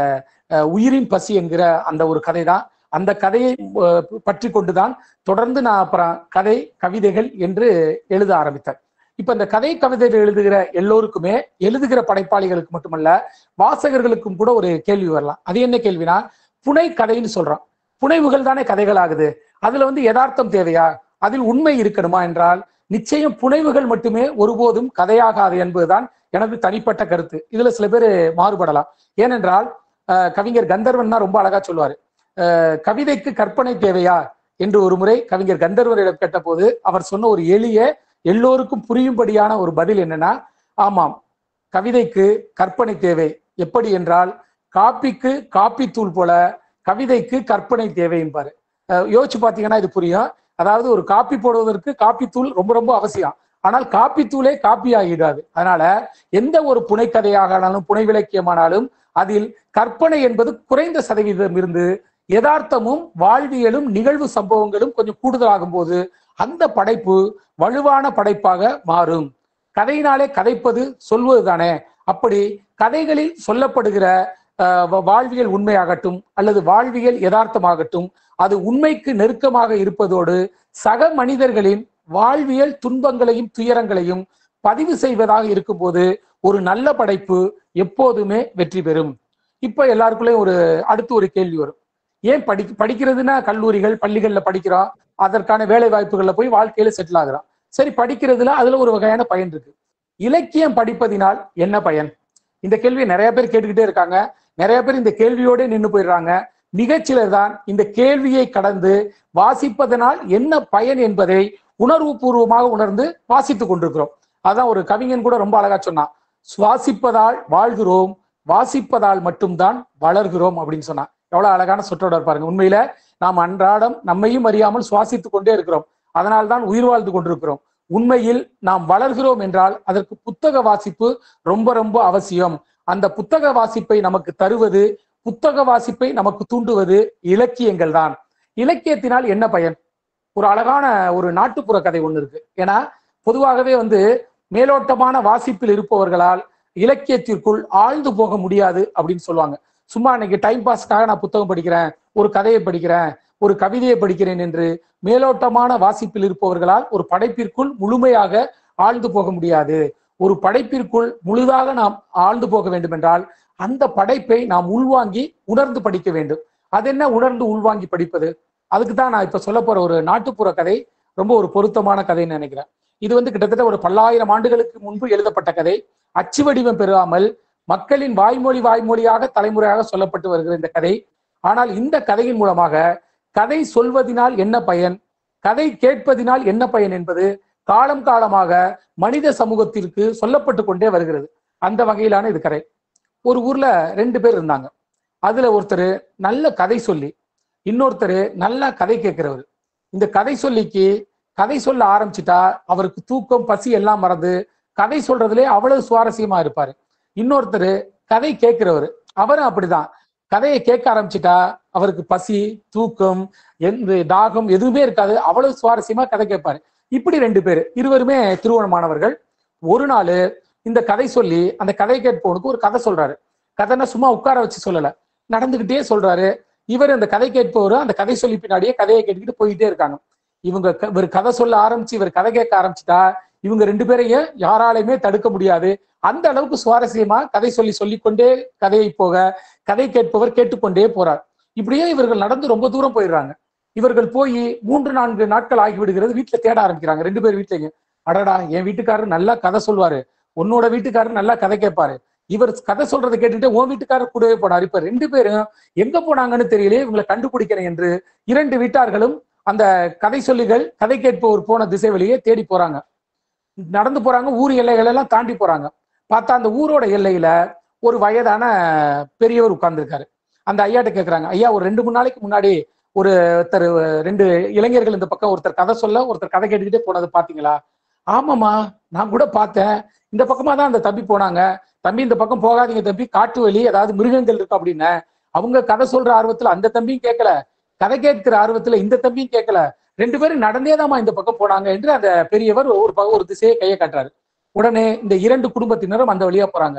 அஹ், உயிரின் பசி என்கிற அந்த ஒரு கதை தான் அந்த கதையை அஹ், பற்றி கொண்டுதான் தொடர்ந்து நான் அப்புறம் கதை கவிதைகள் என்று எழுத ஆரம்பித்தேன் இப்ப இந்த கதை கவிதைகள் எழுதுகிற எல்லோருக்குமே எழுதுகிற படைப்பாளிகளுக்கு மட்டுமல்ல வாசகர்களுக்கும் கூட ஒரு கேள்வி வரலாம் அது என்ன கேள்வினா புனை கதைன்னு சொல்றோம் புனைவுகள் தானே கதைகள் ஆகுது அதுல வந்து யதார்த்தம் தேவையா அதில் உண்மை இருக்கணுமா என்றால் நிச்சயம் புனைவுகள் மட்டுமே ஒருபோதும் கதையாகாது என்பதுதான் எனது தனிப்பட்ட கருத்து இதுல சில பேர் மாறுபடலாம் ஏனென்றால் அஹ், கவிஞர் கந்தர்வன் தான் ரொம்ப அழகா சொல்லுவாரு அஹ், கவிதைக்கு கற்பனை தேவையா என்று ஒரு முறை கவிஞர் கந்தர்வரிடம் கேட்டபோது அவர் சொன்ன ஒரு எளிய எல்லோருக்கும் புரியும்படியான ஒரு பதில் என்னன்னா ஆமாம் கவிதைக்கு கற்பனை தேவை எப்படி என்றால் காப்பிக்கு காப்பி தூள் போல கவிதைக்கு கற்பனை தேவை என்பாரு அஹ் யோசிச்சு பாத்தீங்கன்னா இது புரியும் அதாவது ஒரு காப்பி போடுவதற்கு காப்பி தூள் ரொம்ப ரொம்ப அவசியம் ஆனால் காப்பி தூளே காப்பி ஆகிடாது அதனால எந்த ஒரு புனைக்கதையாக ஆனாலும் புனை விளக்கியமானாலும் அதில் கற்பனை என்பது குறைந்த சதவீதம் இருந்து யதார்த்தமும் வாழ்வியலும் நிகழ்வு சம்பவங்களும் கொஞ்சம் கூடுதலாகும் போது அந்த படைப்பு வலுவான படைப்பாக மாறும் கதையினாலே கதைப்பது சொல்வது தானே அப்படி கதைகளில் சொல்லப்படுகிற அஹ், வ- வாழ்வியல் உண்மையாகட்டும் அல்லது வாழ்வியல் யதார்த்தமாகட்டும் அது உண்மைக்கு நெருக்கமாக இருப்பதோடு சக மனிதர்களின் வாழ்வியல் துன்பங்களையும் துயரங்களையும் பதிவு செய்வதாக இருக்கும்போது ஒரு நல்ல படைப்பு எப்போதுமே வெற்றி பெறும் இப்ப எல்லாருக்குள்ளேயும் ஒரு அடுத்து ஒரு கேள்வி வரும் ஏன் படி படிக்கிறதுனா கல்லூரிகள் பள்ளிகள்ல படிக்கிறோம் அதற்கான வேலை வாய்ப்புகள்ல போய் வாழ்க்கையில செட்டில் ஆகுறோம் சரி படிக்கிறதுல அதுல ஒரு வகையான பயன் இருக்கு இலக்கியம் படிப்பதினால் என்ன பயன் இந்த கேள்வியை நிறைய பேர் கேட்டுக்கிட்டே இருக்காங்க நிறைய பேர் இந்த கேள்வியோட நின்று போயிடுறாங்க மிகச்சிலர் தான் இந்த கேள்வியை கடந்து வாசிப்பதனால் என்ன பயன் என்பதை உணர்வுபூர்வமாக உணர்ந்து வாசித்துக் கொண்டிருக்கிறோம் அதான் ஒரு கவிஞன் கூட ரொம்ப அழகா சொன்னான் சுவாசிப்பதால் வாழ்கிறோம் வாசிப்பதால் மட்டும்தான் வளர்கிறோம் அப்படின்னு சொன்னான் எவ்வளவு அழகான சொற்றொடர் பாருங்க உண்மையில நாம் அன்றாடம் நம்மையும் அறியாமல் சுவாசித்துக் கொண்டே இருக்கிறோம் அதனால்தான் உயிர் வாழ்ந்து கொண்டிருக்கிறோம் உண்மையில் நாம் வளர்கிறோம் என்றால் அதற்கு புத்தக வாசிப்பு ரொம்ப ரொம்ப அவசியம் அந்த புத்தக வாசிப்பை நமக்கு தருவது புத்தக வாசிப்பை நமக்கு தூண்டுவது இலக்கியங்கள் தான் இலக்கியத்தினால் என்ன பயன் ஒரு அழகான ஒரு நாட்டுப்புற கதை ஒண்ணு இருக்கு ஏன்னா பொதுவாகவே வந்து மேலோட்டமான வாசிப்பில் இருப்பவர்களால் இலக்கியத்திற்குள் ஆழ்ந்து போக முடியாது அப்படின்னு சொல்லுவாங்க சும்மா இன்னைக்கு டைம் பாஸ்க்காக நான் புத்தகம் படிக்கிறேன் ஒரு கதையை படிக்கிறேன் ஒரு கவிதையை படிக்கிறேன் என்று மேலோட்டமான வாசிப்பில் இருப்பவர்களால் ஒரு படைப்பிற்குள் முழுமையாக ஆழ்ந்து போக முடியாது ஒரு படைப்பிற்குள் முழுதாக நாம் ஆழ்ந்து போக வேண்டும் என்றால் அந்த படைப்பை நாம் உள்வாங்கி உணர்ந்து படிக்க வேண்டும் அது என்ன உணர்ந்து உள்வாங்கி படிப்பது அதுக்கு தான் நான் இப்ப சொல்ல போற ஒரு நாட்டுப்புற கதை ரொம்ப ஒரு பொருத்தமான கதைன்னு நினைக்கிறேன் இது வந்து கிட்டத்தட்ட ஒரு பல்லாயிரம் ஆண்டுகளுக்கு முன்பு எழுதப்பட்ட கதை அச்சு வடிவம் பெறாமல் மக்களின் வாய்மொழி வாய்மொழியாக தலைமுறையாக சொல்லப்பட்டு வருகிற இந்த கதை ஆனால் இந்த கதையின் மூலமாக கதை சொல்வதினால் என்ன பயன் கதை கேட்பதினால் என்ன பயன் என்பது காலம் காலமாக மனித சமூகத்திற்கு சொல்லப்பட்டு கொண்டே வருகிறது அந்த வகையிலான இது கதை ஒரு ஊர்ல ரெண்டு பேர் இருந்தாங்க அதுல ஒருத்தர் நல்ல கதை சொல்லி இன்னொருத்தர் நல்ல கதை கேட்கிறவர் இந்த கதை சொல்லிக்கு கதை சொல்ல ஆரம்பிச்சிட்டா அவருக்கு தூக்கம் பசி எல்லாம் மறந்து கதை சொல்றதுலே அவ்வளவு சுவாரஸ்யமா இருப்பாரு இன்னொருத்தர் கதை கேட்கிறவர் அவரும் அப்படிதான் கதையை கேட்க ஆரம்பிச்சிட்டா அவருக்கு பசி தூக்கம் எந்த தாகம் எதுவுமே இருக்காது அவ்வளவு சுவாரஸ்யமா கதை கேட்பாரு இப்படி ரெண்டு பேர் இருவருமே திருமணமானவர்கள் ஒரு நாள் இந்த கதை சொல்லி அந்த கதை கேட்பவனுக்கு ஒரு கதை சொல்றாரு கதைன்னா சும்மா உட்கார வச்சு சொல்லல நடந்துகிட்டே சொல்றாரு இவர் அந்த கதை கேட்பவர் அந்த கதை சொல்லி பின்னாடியே கதையை கேட்டுக்கிட்டு போயிட்டே இருக்காங்க இவங்க க- இவர் கதை சொல்ல ஆரம்பிச்சு இவர் கதை கேட்க ஆரம்பிச்சுட்டா இவங்க ரெண்டு பேரையும் யாராலையுமே தடுக்க முடியாது அந்த அளவுக்கு சுவாரஸ்யமா கதை சொல்லி சொல்லிக்கொண்டே கதையை போக கதை கேட்பவர் கேட்டுக்கொண்டே போறார் இப்படியே இவர்கள் நடந்து ரொம்ப தூரம் போயிடுறாங்க இவர்கள் போய் மூன்று நான்கு நாட்கள் ஆகிவிடுகிறது வீட்டுல தேட ஆரம்பிக்கிறாங்க ரெண்டு பேர் வீட்லயும் அடடா என் வீட்டுக்காரர் நல்லா கதை சொல்வாரு உன்னோட வீட்டுக்காரர் நல்லா கதை கேட்பாரு இவர் கதை சொல்றதை கேட்டுட்டு உன் வீட்டுக்காரர் கூடவே போனார் இப்ப ரெண்டு பேரும் எங்க போனாங்கன்னு தெரியல இவங்களை கண்டுபிடிக்கிறேன் என்று இரண்டு வீட்டார்களும் அந்த கதை சொல்லிகள் கதை கேட்பவர் போன திசை வழியே தேடி போறாங்க நடந்து போறாங்க ஊர் எல்லைகள் எல்லாம் தாண்டி போறாங்க பார்த்தா அந்த ஊரோட எல்லையில ஒரு வயதான பெரியவர் உட்கார்ந்துருக்காரு அந்த ஐயாட்ட கேக்குறாங்க ஐயா ஒரு ரெண்டு மூணு நாளைக்கு முன்னாடி ஒரு ஒருத்தர் ரெண்டு இளைஞர்கள் இந்த பக்கம் ஒருத்தர் கதை சொல்ல ஒருத்தர் கதை கேட்டுக்கிட்டே போனது பாத்தீங்களா ஆமாமா நான் கூட பார்த்தேன் இந்த பக்கமா தான் அந்த தம்பி போனாங்க தம்பி இந்த பக்கம் போகாதீங்க தம்பி காட்டு வழி அதாவது மிருகங்கள் இருக்கு அப்படின்னு அவங்க கதை சொல்ற ஆர்வத்துல அந்த தம்பியும் கேட்கல கதை கேட்கிற ஆர்வத்துல இந்த தம்பியும் கேட்கல ரெண்டு பேரும் நடந்தேதாம்மா இந்த பக்கம் போனாங்க என்று அந்த பெரியவர் ஒரு பக்கம் ஒரு திசையை கையை காட்டுறாரு உடனே இந்த இரண்டு குடும்பத்தினரும் அந்த வழியா போறாங்க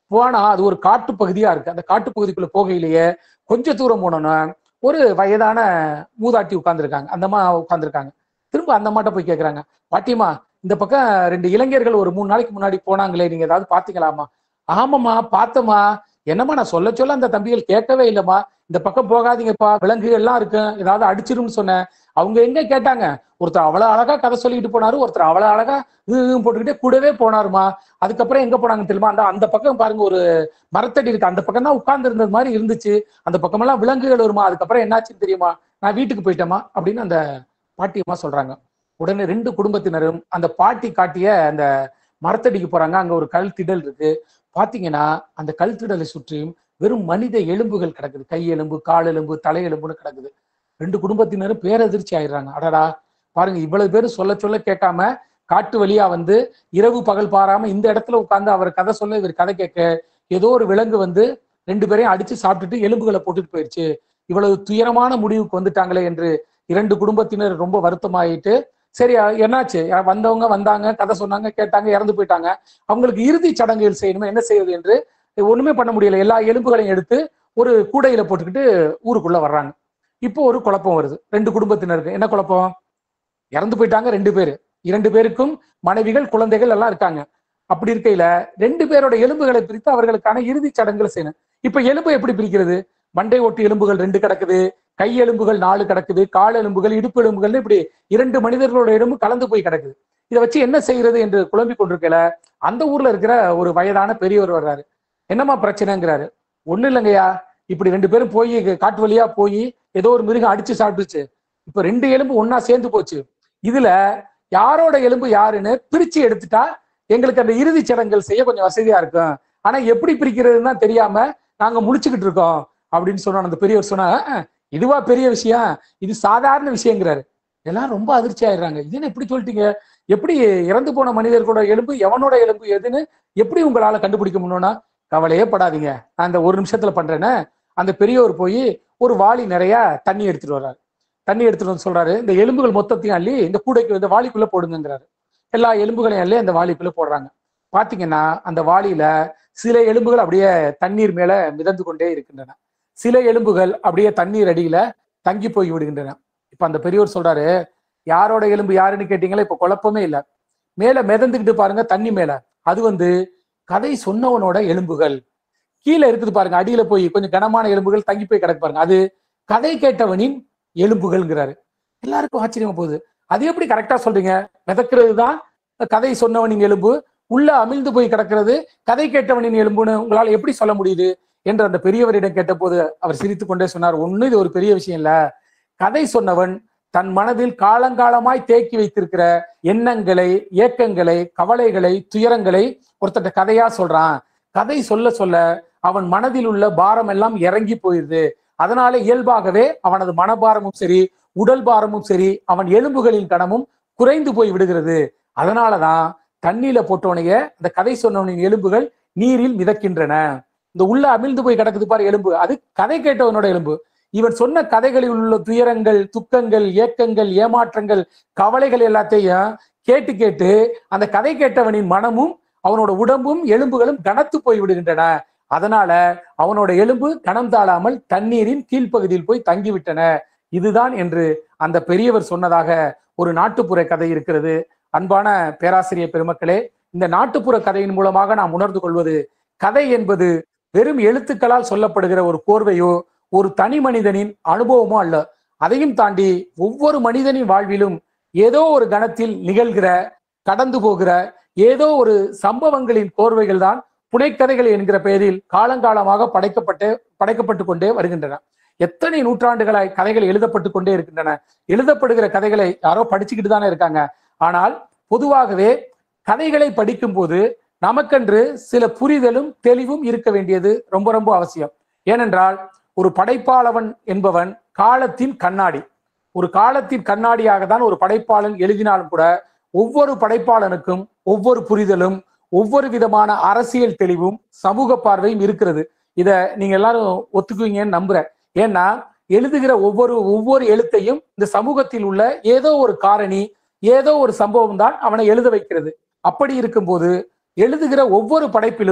போனா அது ஒரு காட்டு பகுதியா இருக்கு அந்த காட்டு பகுதிக்குள்ள போகையிலேயே கொஞ்ச தூரம் போனோம்னா ஒரு வயதான மூதாட்டி உட்கார்ந்துருக்காங்க அந்த அம்மா உட்கார்ந்துருக்காங்க திரும்ப அந்த அம்மாட்ட போய் கேக்குறாங்க பாட்டிமா இந்த பக்கம் ரெண்டு இளைஞர்கள் ஒரு மூணு நாளைக்கு முன்னாடி போனாங்களே நீங்க ஏதாவது பாத்தீங்களாமா ஆமாம்மா பார்த்தம்மா என்னம்மா நான் சொல்ல சொல்ல அந்த தம்பிகள் கேட்கவே இல்லைம்மா இந்த பக்கம் போகாதீங்கப்பா விலங்கு எல்லாம் இருக்கு ஏதாவது அடிச்சிரும்னு சொன்னேன் அவங்க எங்க கேட்டாங்க ஒருத்தர் அவ்வளவு அழகா கதை சொல்லிட்டு போனாரு ஒருத்தர் அவ்வளவு அழகா இது இதுன்னு போட்டுக்கிட்டே கூடவே போனாருமா அதுக்கப்புறம் எங்க போனாங்க தெரியுமா அந்த அந்த பக்கம் பாருங்க ஒரு மரத்தடி இருக்கு அந்த பக்கம் தான் உட்கார்ந்து இருந்தது மாதிரி இருந்துச்சு அந்த பக்கமெல்லாம் விலங்குகள் வருமா அதுக்கப்புறம் என்னாச்சுன்னு தெரியுமா நான் வீட்டுக்கு போயிட்டேமா அப்படின்னு அந்த பாட்டியம்மா சொல்றாங்க உடனே ரெண்டு குடும்பத்தினரும் அந்த பாட்டி காட்டிய அந்த மரத்தடிக்கு போறாங்க அங்க ஒரு கல் திடல் இருக்கு பாத்தீங்கன்னா அந்த கல் திடலை சுற்றியும் வெறும் மனித எலும்புகள் கிடக்குது கை எலும்பு கால் எலும்பு தலை எலும்புன்னு கிடக்குது ரெண்டு குடும்பத்தினரும் பேரதிர்ச்சி ஆயிடுறாங்க அடடா பாருங்க இவ்வளவு பேர் சொல்ல சொல்ல கேட்காம காட்டு வழியா வந்து இரவு பகல் பாராம இந்த இடத்துல உட்கார்ந்து அவர் கதை சொல்ல இவர் கதை கேட்க ஏதோ ஒரு விலங்கு வந்து ரெண்டு பேரையும் அடிச்சு சாப்பிட்டுட்டு எலும்புகளை போட்டுட்டு போயிடுச்சு இவ்வளவு துயரமான முடிவுக்கு வந்துட்டாங்களே என்று இரண்டு குடும்பத்தினர் ரொம்ப வருத்தமாயிட்டு சரி அஹ் என்னாச்சு அஹ் வந்தவங்க வந்தாங்க கதை சொன்னாங்க கேட்டாங்க இறந்து போயிட்டாங்க அவங்களுக்கு இறுதி சடங்குகள் செய்யணுமே என்ன செய்வது என்று ஒண்ணுமே பண்ண முடியல எல்லா எலும்புகளையும் எடுத்து ஒரு கூடையில போட்டுக்கிட்டு ஊருக்குள்ள வர்றாங்க இப்போ ஒரு குழப்பம் வருது ரெண்டு குடும்பத்தினருக்கு என்ன குழப்பம் இறந்து போயிட்டாங்க ரெண்டு பேரு இரண்டு பேருக்கும் மனைவிகள் குழந்தைகள் எல்லாம் இருக்காங்க அப்படி இருக்கையில ரெண்டு பேரோட எலும்புகளை பிரித்து அவர்களுக்கான இறுதி சடங்குகளை செய்யணும் இப்ப எலும்பு எப்படி பிரிக்கிறது மண்டை ஓட்டு எலும்புகள் ரெண்டு கிடக்குது கை எலும்புகள் நாலு கிடக்குது கால் எலும்புகள் இடுப்பு எலும்புகள் இப்படி இரண்டு மனிதர்களோட எலும்பு கலந்து போய் கிடக்குது இதை வச்சு என்ன செய்யறது என்று குழம்பிக் கொண்டிருக்கல அந்த ஊர்ல இருக்கிற ஒரு வயதான பெரியவர் வர்றாரு என்னம்மா பிரச்சனைங்கிறாரு ஒண்ணு இல்லைங்கய்யா இப்படி ரெண்டு பேரும் போய் காட்டு வழியா போய் ஏதோ ஒரு மிருகம் அடிச்சு சாப்பிட்டுச்சு இப்ப ரெண்டு எலும்பு ஒண்ணா சேர்ந்து போச்சு இதுல யாரோட எலும்பு யாருன்னு பிரிச்சு எடுத்துட்டா எங்களுக்கு அந்த இறுதி சடங்குகள் செய்ய கொஞ்சம் வசதியா இருக்கும் ஆனா எப்படி பிரிக்கிறதுன்னு தான் தெரியாம நாங்க முழிச்சுக்கிட்டு இருக்கோம் அப்படின்னு சொன்னா அந்த பெரியவர் சொன்னா "அஹ், இதுவா பெரிய விஷயம் இது சாதாரண விஷயங்கிறாரு எல்லாம் ரொம்ப அதிர்ச்சி ஆயிடுறாங்க இது என்ன இப்படி சொல்லிட்டீங்க எப்படி இறந்து போன மனிதர்களோட எலும்பு எவனோட எலும்பு எதுன்னு எப்படி உங்களால கண்டுபிடிக்க முடியும்னா கவலையே படாதீங்க நான் இந்த ஒரு நிமிஷத்துல பண்றேன்னு அந்த பெரியவர் போய் ஒரு வாளி நிறைய தண்ணி எடுத்துட்டு வர்றாரு தண்ணி எடுத்துட்டு வந்து சொல்றாரு இந்த எலும்புகள் மொத்தத்தையும் அள்ளி இந்த கூடைக்கு வந்து வாளிக்குள்ள போடுங்கிறாரு எல்லா எலும்புகளையும் அள்ளி அந்த வாளிக்குள்ள போடுறாங்க பாத்தீங்கன்னா அந்த வாளியில சில எலும்புகள் அப்படியே தண்ணீர் மேல மிதந்து கொண்டே இருக்கின்றன சில எலும்புகள் அப்படியே தண்ணீர் அடியில தங்கி போய் விடுகின்றன இப்ப அந்த பெரியவர் சொல்றாரு யாரோட எலும்பு யாருன்னு கேட்டீங்களா இப்ப குழப்பமே இல்ல மேல மிதந்துக்கிட்டு பாருங்க தண்ணி மேல அது வந்து கதை சொன்னவனோட எலும்புகள் கீழே இருக்குது பாருங்க அடியில போய் கொஞ்சம் கனமான எலும்புகள் தங்கி போய் கிடக்கு பாருங்க அது கதை கேட்டவனின் எலும்புகள்ங்கிறாரு எல்லாருக்கும் ஆச்சரியமா போகுது அது எப்படி கரெக்டா சொல்றீங்க மிதக்கிறது தான் கதை சொன்னவனின் எலும்பு உள்ள அமிழ்ந்து போய் கிடக்கிறது கதை கேட்டவனின் எலும்புன்னு உங்களால எப்படி சொல்ல முடியுது என்று அந்த பெரியவரிடம் கேட்டபோது அவர் சிரித்து கொண்டே சொன்னார் ஒண்ணு இது ஒரு பெரிய விஷயம் இல்ல கதை சொன்னவன் தன் மனதில் காலங்காலமாய் தேக்கி வைத்திருக்கிற எண்ணங்களை ஏக்கங்களை கவலைகளை துயரங்களை ஒருத்தட்ட கதையா சொல்றான் கதை சொல்ல சொல்ல அவன் மனதில் உள்ள பாரம் எல்லாம் இறங்கி போயிருது அதனால இயல்பாகவே அவனது மனபாரமும் சரி உடல் பாரமும் சரி அவன் எலும்புகளின் கனமும் குறைந்து போய் விடுகிறது அதனாலதான் தண்ணியில போட்டவனைய அந்த கதை சொன்னவனின் எலும்புகள் நீரில் மிதக்கின்றன இந்த உள்ள அமிழ்ந்து போய் கிடக்குது பாரு எலும்பு அது கதை கேட்டவனோட எலும்பு இவன் சொன்ன கதைகளில் உள்ள துயரங்கள் துக்கங்கள் ஏக்கங்கள் ஏமாற்றங்கள் கவலைகள் எல்லாத்தையும் கேட்டு கேட்டு அந்த கதை கேட்டவனின் மனமும் அவனோட உடம்பும் எலும்புகளும் கனத்து போய் விடுகின்றன அதனால அவனோட எலும்பு கனம் தாழாமல் தண்ணீரின் கீழ்ப்பகுதியில் போய் தங்கிவிட்டன இதுதான் என்று அந்த பெரியவர் சொன்னதாக ஒரு நாட்டுப்புற கதை இருக்கிறது அன்பான பேராசிரியர் பெருமக்களே இந்த நாட்டுப்புற கதையின் மூலமாக நாம் உணர்ந்து கொள்வது கதை என்பது வெறும் எழுத்துக்களால் சொல்லப்படுகிற ஒரு கோர்வையோ ஒரு தனி மனிதனின் அனுபவமோ அல்ல அதையும் தாண்டி ஒவ்வொரு மனிதனின் வாழ்விலும் ஏதோ ஒரு கணத்தில் நிகழ்கிற கடந்து போகிற ஏதோ ஒரு சம்பவங்களின் கோர்வைகள் தான் புனைக்கதைகள் என்கிற பெயரில் காலங்காலமாக படைக்கப்பட்டு படைக்கப்பட்டு கொண்டே வருகின்றன எத்தனை நூற்றாண்டுகளாய் கதைகள் எழுதப்பட்டு கொண்டே இருக்கின்றன எழுதப்படுகிற கதைகளை யாரோ படிச்சுக்கிட்டு தானே இருக்காங்க ஆனால் பொதுவாகவே கதைகளை படிக்கும் போது நமக்கென்று சில புரிதலும் தெளிவும் இருக்க வேண்டியது ரொம்ப ரொம்ப அவசியம் ஏனென்றால் ஒரு படைப்பாளவன் என்பவன் காலத்தின் கண்ணாடி ஒரு காலத்தின் கண்ணாடியாக தான் ஒரு படைப்பாளன் எழுதினாலும் கூட ஒவ்வொரு படைப்பாளனுக்கும் ஒவ்வொரு புரிதலும் ஒவ்வொரு விதமான அரசியல் தெளிவும் சமூக பார்வையும் இருக்கிறது இத நீங்க எல்லாரும் ஒத்துக்குவீங்கன்னு நம்புறேன் ஏன்னா எழுதுகிற ஒவ்வொரு ஒவ்வொரு எழுத்தையும் இந்த சமூகத்தில் உள்ள ஏதோ ஒரு காரணி ஏதோ ஒரு சம்பவம் தான் அவனை எழுத வைக்கிறது அப்படி இருக்கும்போது எழுதுகிற ஒவ்வொரு படைப்பிலும்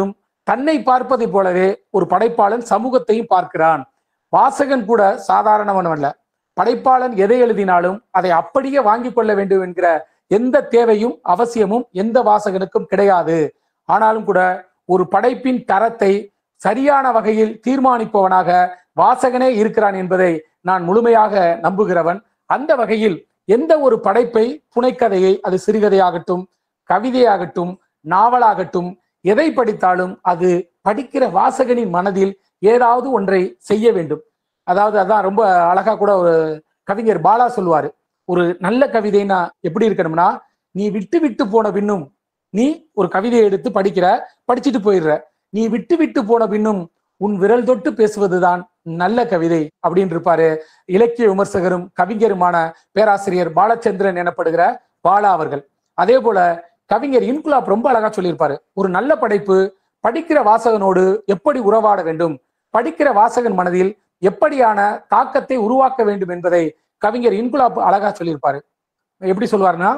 தன்னை பார்ப்பதை போலவே ஒரு படைப்பாளன் சமூகத்தையும் பார்க்கிறான் வாசகன் கூட சாதாரணவன் அல்ல படைப்பாளன் எதை எழுதினாலும் அதை அப்படியே வாங்கிக் கொள்ள வேண்டும் என்கிற எந்த தேவையும் அவசியமும் எந்த வாசகனுக்கும் கிடையாது ஆனாலும் கூட ஒரு படைப்பின் தரத்தை சரியான வகையில் தீர்மானிப்பவனாக வாசகனே இருக்கிறான் என்பதை நான் முழுமையாக நம்புகிறவன் அந்த வகையில் எந்த ஒரு படைப்பை புனைக்கதையை அது சிறுகதையாகட்டும் கவிதையாகட்டும் நாவலாகட்டும் எதை படித்தாலும் அது படிக்கிற வாசகனின் மனதில் ஏதாவது ஒன்றை செய்ய வேண்டும் அதாவது அதான் ரொம்ப அழகா கூட ஒரு கவிஞர் பாலா சொல்லுவாரு ஒரு நல்ல கவிதைனா எப்படி இருக்கணும்னா நீ விட்டு விட்டு போன பின்னும் நீ ஒரு கவிதையை எடுத்து படிக்கிற படிச்சுட்டு போயிடுற நீ விட்டு விட்டு போன பின்னும் உன் விரல் தொட்டு பேசுவதுதான் நல்ல கவிதை அப்படின்னு இருப்பாரு இலக்கிய விமர்சகரும் கவிஞருமான பேராசிரியர் பாலச்சந்திரன் எனப்படுகிற பாலா அவர்கள் அதே போல கவிஞர் இன்குலாப் ரொம்ப அழகா சொல்லியிருப்பாரு ஒரு நல்ல படைப்பு படிக்கிற வாசகனோடு எப்படி உறவாட வேண்டும் படிக்கிற வாசகன் மனதில் எப்படியான தாக்கத்தை உருவாக்க வேண்டும் என்பதை கவிஞர் இன்குலாப் அழகா சொல்லியிருப்பாரு எப்படி சொல்லுவாருன்னா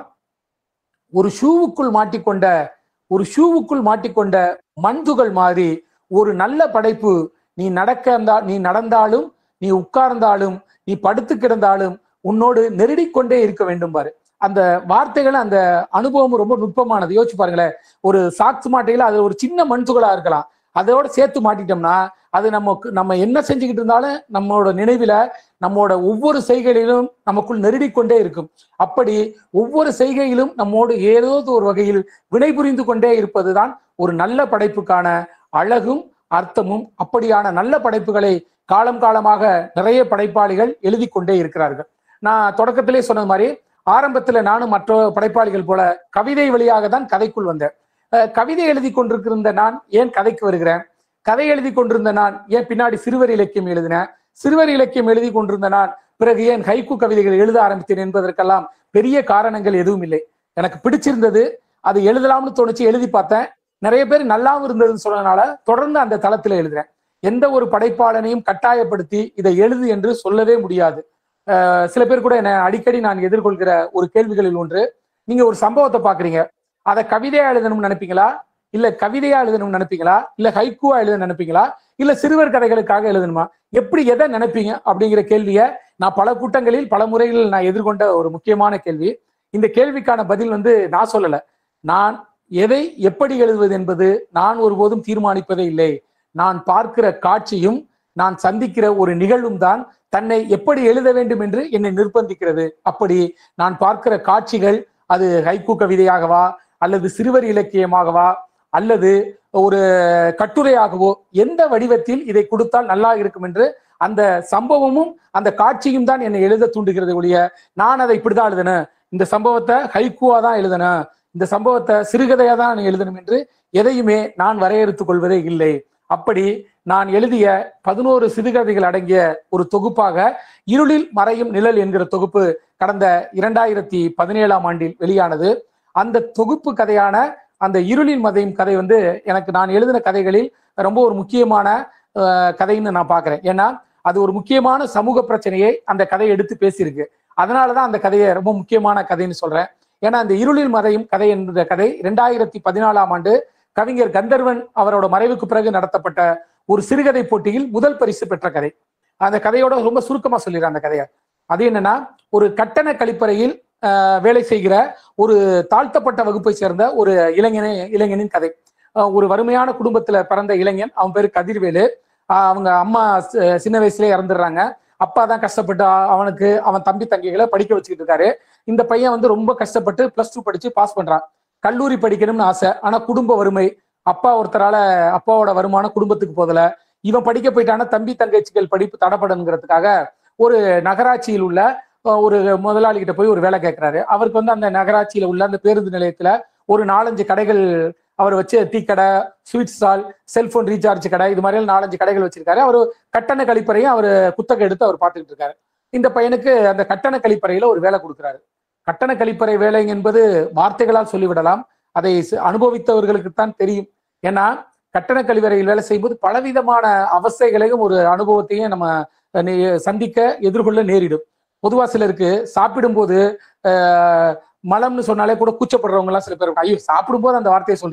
ஒரு ஷூவுக்குள் மாட்டிக்கொண்ட ஒரு ஷூவுக்குள் மாட்டிக்கொண்ட மண்துகள் மாதிரி ஒரு நல்ல படைப்பு நீ நடக்க இருந்தா நீ நடந்தாலும் நீ உட்கார்ந்தாலும் நீ படுத்து கிடந்தாலும் உன்னோடு நெருடிக்கொண்டே இருக்க வேண்டும் பாரு அந்த வார்த்தைகள் அந்த அனுபவம் ரொம்ப நுட்பமானது யோசிச்சு பாருங்களேன் ஒரு சாக்ஸ் மாட்டையில அது ஒரு சின்ன மண் துகளா இருக்கலாம் அதோட சேர்த்து மாட்டிட்டோம்னா அது நமக்கு நம்ம என்ன செஞ்சுக்கிட்டு இருந்தாலும் நம்மளோட நினைவில நம்மோட ஒவ்வொரு செய்கையிலும் நமக்குள் நெருடிக்கொண்டே இருக்கும் அப்படி ஒவ்வொரு செய்கையிலும் நம்மோடு ஏதோ ஒரு வகையில் வினைபுரிந்து கொண்டே இருப்பதுதான் ஒரு நல்ல படைப்புக்கான அழகும் அர்த்தமும் அப்படியான நல்ல படைப்புகளை காலம் காலமாக நிறைய படைப்பாளிகள் எழுதி கொண்டே இருக்கிறார்கள் நான் தொடக்கத்திலே சொன்னது மாதிரி ஆரம்பத்துல நானும் மற்ற படைப்பாளிகள் போல கவிதை வழியாக தான் கதைக்குள் வந்தேன் அஹ் கவிதை எழுதி கொண்டிருக்கிற நான் ஏன் கதைக்கு வருகிறேன் கதை எழுதி கொண்டிருந்த நான் ஏன் பின்னாடி சிறுவர் இலக்கியம் எழுதினேன் சிறுவர் இலக்கியம் எழுதி கொண்டிருந்த நான் பிறகு ஏன் ஹைக்கு கவிதைகள் எழுத ஆரம்பித்தேன் என்பதற்கெல்லாம் பெரிய காரணங்கள் எதுவும் இல்லை எனக்கு பிடிச்சிருந்தது அது எழுதலாம்னு தோணுச்சு எழுதி பார்த்தேன் நிறைய பேர் நல்லாவும் இருந்ததுன்னு சொன்னதுனால தொடர்ந்து அந்த தளத்துல எழுதுறேன் எந்த ஒரு படைப்பாளனையும் கட்டாயப்படுத்தி இதை எழுது என்று சொல்லவே முடியாது அஹ் சில பேர் கூட என்ன அடிக்கடி நான் எதிர்கொள்கிற ஒரு கேள்விகளில் ஒன்று நீங்க ஒரு சம்பவத்தை பாக்குறீங்க அதை கவிதையா எழுதணும்னு நினைப்பீங்களா இல்ல கவிதையா எழுதணும்னு நினைப்பீங்களா இல்ல ஹைக்கூவா எழுத நினைப்பீங்களா இல்ல சிறுவர் கதைகளுக்காக எழுதணுமா எப்படி எதை நினைப்பீங்க அப்படிங்கிற கேள்விய நான் பல கூட்டங்களில் பல முறைகளில் நான் எதிர்கொண்ட ஒரு முக்கியமான கேள்வி இந்த கேள்விக்கான பதில் வந்து நான் சொல்லல நான் எதை எப்படி எழுதுவது என்பது நான் ஒருபோதும் தீர்மானிப்பதே இல்லை நான் பார்க்கிற காட்சியும் நான் சந்திக்கிற ஒரு நிகழ்வும் தான் தன்னை எப்படி எழுத வேண்டும் என்று என்னை நிர்பந்திக்கிறது அப்படி நான் பார்க்கிற காட்சிகள் அது ஹைக்கூ கவிதையாகவா அல்லது சிறுவர் இலக்கியமாகவா அல்லது ஒரு கட்டுரையாகவோ எந்த வடிவத்தில் இதை கொடுத்தால் நல்லா இருக்கும் என்று அந்த சம்பவமும் அந்த காட்சியும் தான் என்னை எழுத தூண்டுகிறது ஒழிய நான் அதை இப்படிதான் எழுதினேன் இந்த சம்பவத்தை ஹைக்கூவா தான் எழுதினேன் இந்த சம்பவத்தை சிறுகதையா தான் நான் எழுதணும் என்று எதையுமே நான் வரையறுத்துக் கொள்வதே இல்லை அப்படி நான் எழுதிய பதினோரு சிறுகதைகள் அடங்கிய ஒரு தொகுப்பாக இருளில் மறையும் நிழல் என்கிற தொகுப்பு கடந்த இரண்டாயிரத்தி பதினேழாம் ஆண்டில் வெளியானது அந்த தொகுப்பு கதையான அந்த இருளில் மதையும் கதை வந்து எனக்கு நான் எழுதின கதைகளில் ரொம்ப ஒரு முக்கியமான அஹ், கதைன்னு நான் பார்க்கிறேன் ஏன்னா அது ஒரு முக்கியமான சமூக பிரச்சனையை அந்த கதையை எடுத்து பேசியிருக்கு அதனாலதான் அந்த கதையை ரொம்ப முக்கியமான கதைன்னு சொல்றேன் ஏன்னா அந்த இருளில் மறையும் கதை என்ற கதை இரண்டாயிரத்தி பதினாலாம் ஆண்டு கவிஞர் கந்தர்வன் அவரோட மறைவுக்கு பிறகு நடத்தப்பட்ட ஒரு சிறுகதை போட்டியில் முதல் பரிசு பெற்ற கதை அந்த கதையோட ரொம்ப சுருக்கமா சொல்லிடுறேன் அந்த கதையை அது என்னன்னா ஒரு கட்டண கழிப்பறையில் ஆஹ், வேலை செய்கிற ஒரு தாழ்த்தப்பட்ட வகுப்பை சேர்ந்த ஒரு இளைஞனை இளைஞனின் கதை ஆஹ், ஒரு வறுமையான குடும்பத்துல பிறந்த இளைஞன் அவன் பேரு கதிர்வேலு ஆஹ், அவங்க அம்மா சி- சின்ன வயசுலயே இறந்துடுறாங்க அப்பா தான் கஷ்டப்பட்டு அ- அவனுக்கு அவன் தம்பி தங்கிகளை படிக்க வச்சுக்கிட்டு இருக்காரு இந்த பையன் வந்து ரொம்ப கஷ்டப்பட்டு பிளஸ் டூ படிச்சு பாஸ் பண்றான் கல்லூரி படிக்கணும்னு ஆசை ஆனா குடும்ப வறுமை அப்பா ஒருத்தரால அப்பாவோட வருமானம் குடும்பத்துக்கு போதல இவன் படிக்க போயிட்டானா தம்பி தங்கச்சிகள் படிப்பு தடப்படணுங்கிறதுக்காக ஒரு நகராட்சியில் உள்ள அஹ், ஒரு முதலாளி கிட்ட போய் ஒரு வேலை கேட்கிறாரு அவருக்கு வந்து அந்த நகராட்சியில உள்ள அந்த பேருந்து நிலையத்துல ஒரு நாலஞ்சு கடைகள் அவர் வச்சு டீ கடை ஸ்வீட் ஸ்டால் செல்போன் ரீசார்ஜ் கடை இது மாதிரி நாலஞ்சு கடைகள் வச்சிருக்காரு அவர் கட்டண கழிப்பறையும் அவர் குத்தகை எடுத்து அவர் பார்த்துக்கிட்டு இருக்காரு இந்த பையனுக்கு அந்த கட்டண கழிப்பறையில ஒரு வேலை கொடுக்குறாரு கட்டண கழிப்பறை வேலை என்பது வார்த்தைகளால் சொல்லிவிடலாம் அதை ச- அனுபவித்தவர்களுக்குத்தான் தெரியும் ஏன்னா கட்டண கழிவறையில் வேலை செய்யும்போது பலவிதமான அவஸ்தைகளையும் ஒரு அனுபவத்தையும் நம்ம அஹ், நே- சந்திக்க எதிர்கொள்ள நேரிடும் பொதுவா சிலருக்கு சாப்பிடும்போது ஆஹ், மலம்னு சொன்னாலே கூட கூச்சப்படுறவங்க எல்லாம் சில பேர் இருக்காங்க. ஐயோ சாப்பிடும்போது அந்த வார்த்தையை சொல்றீங்களே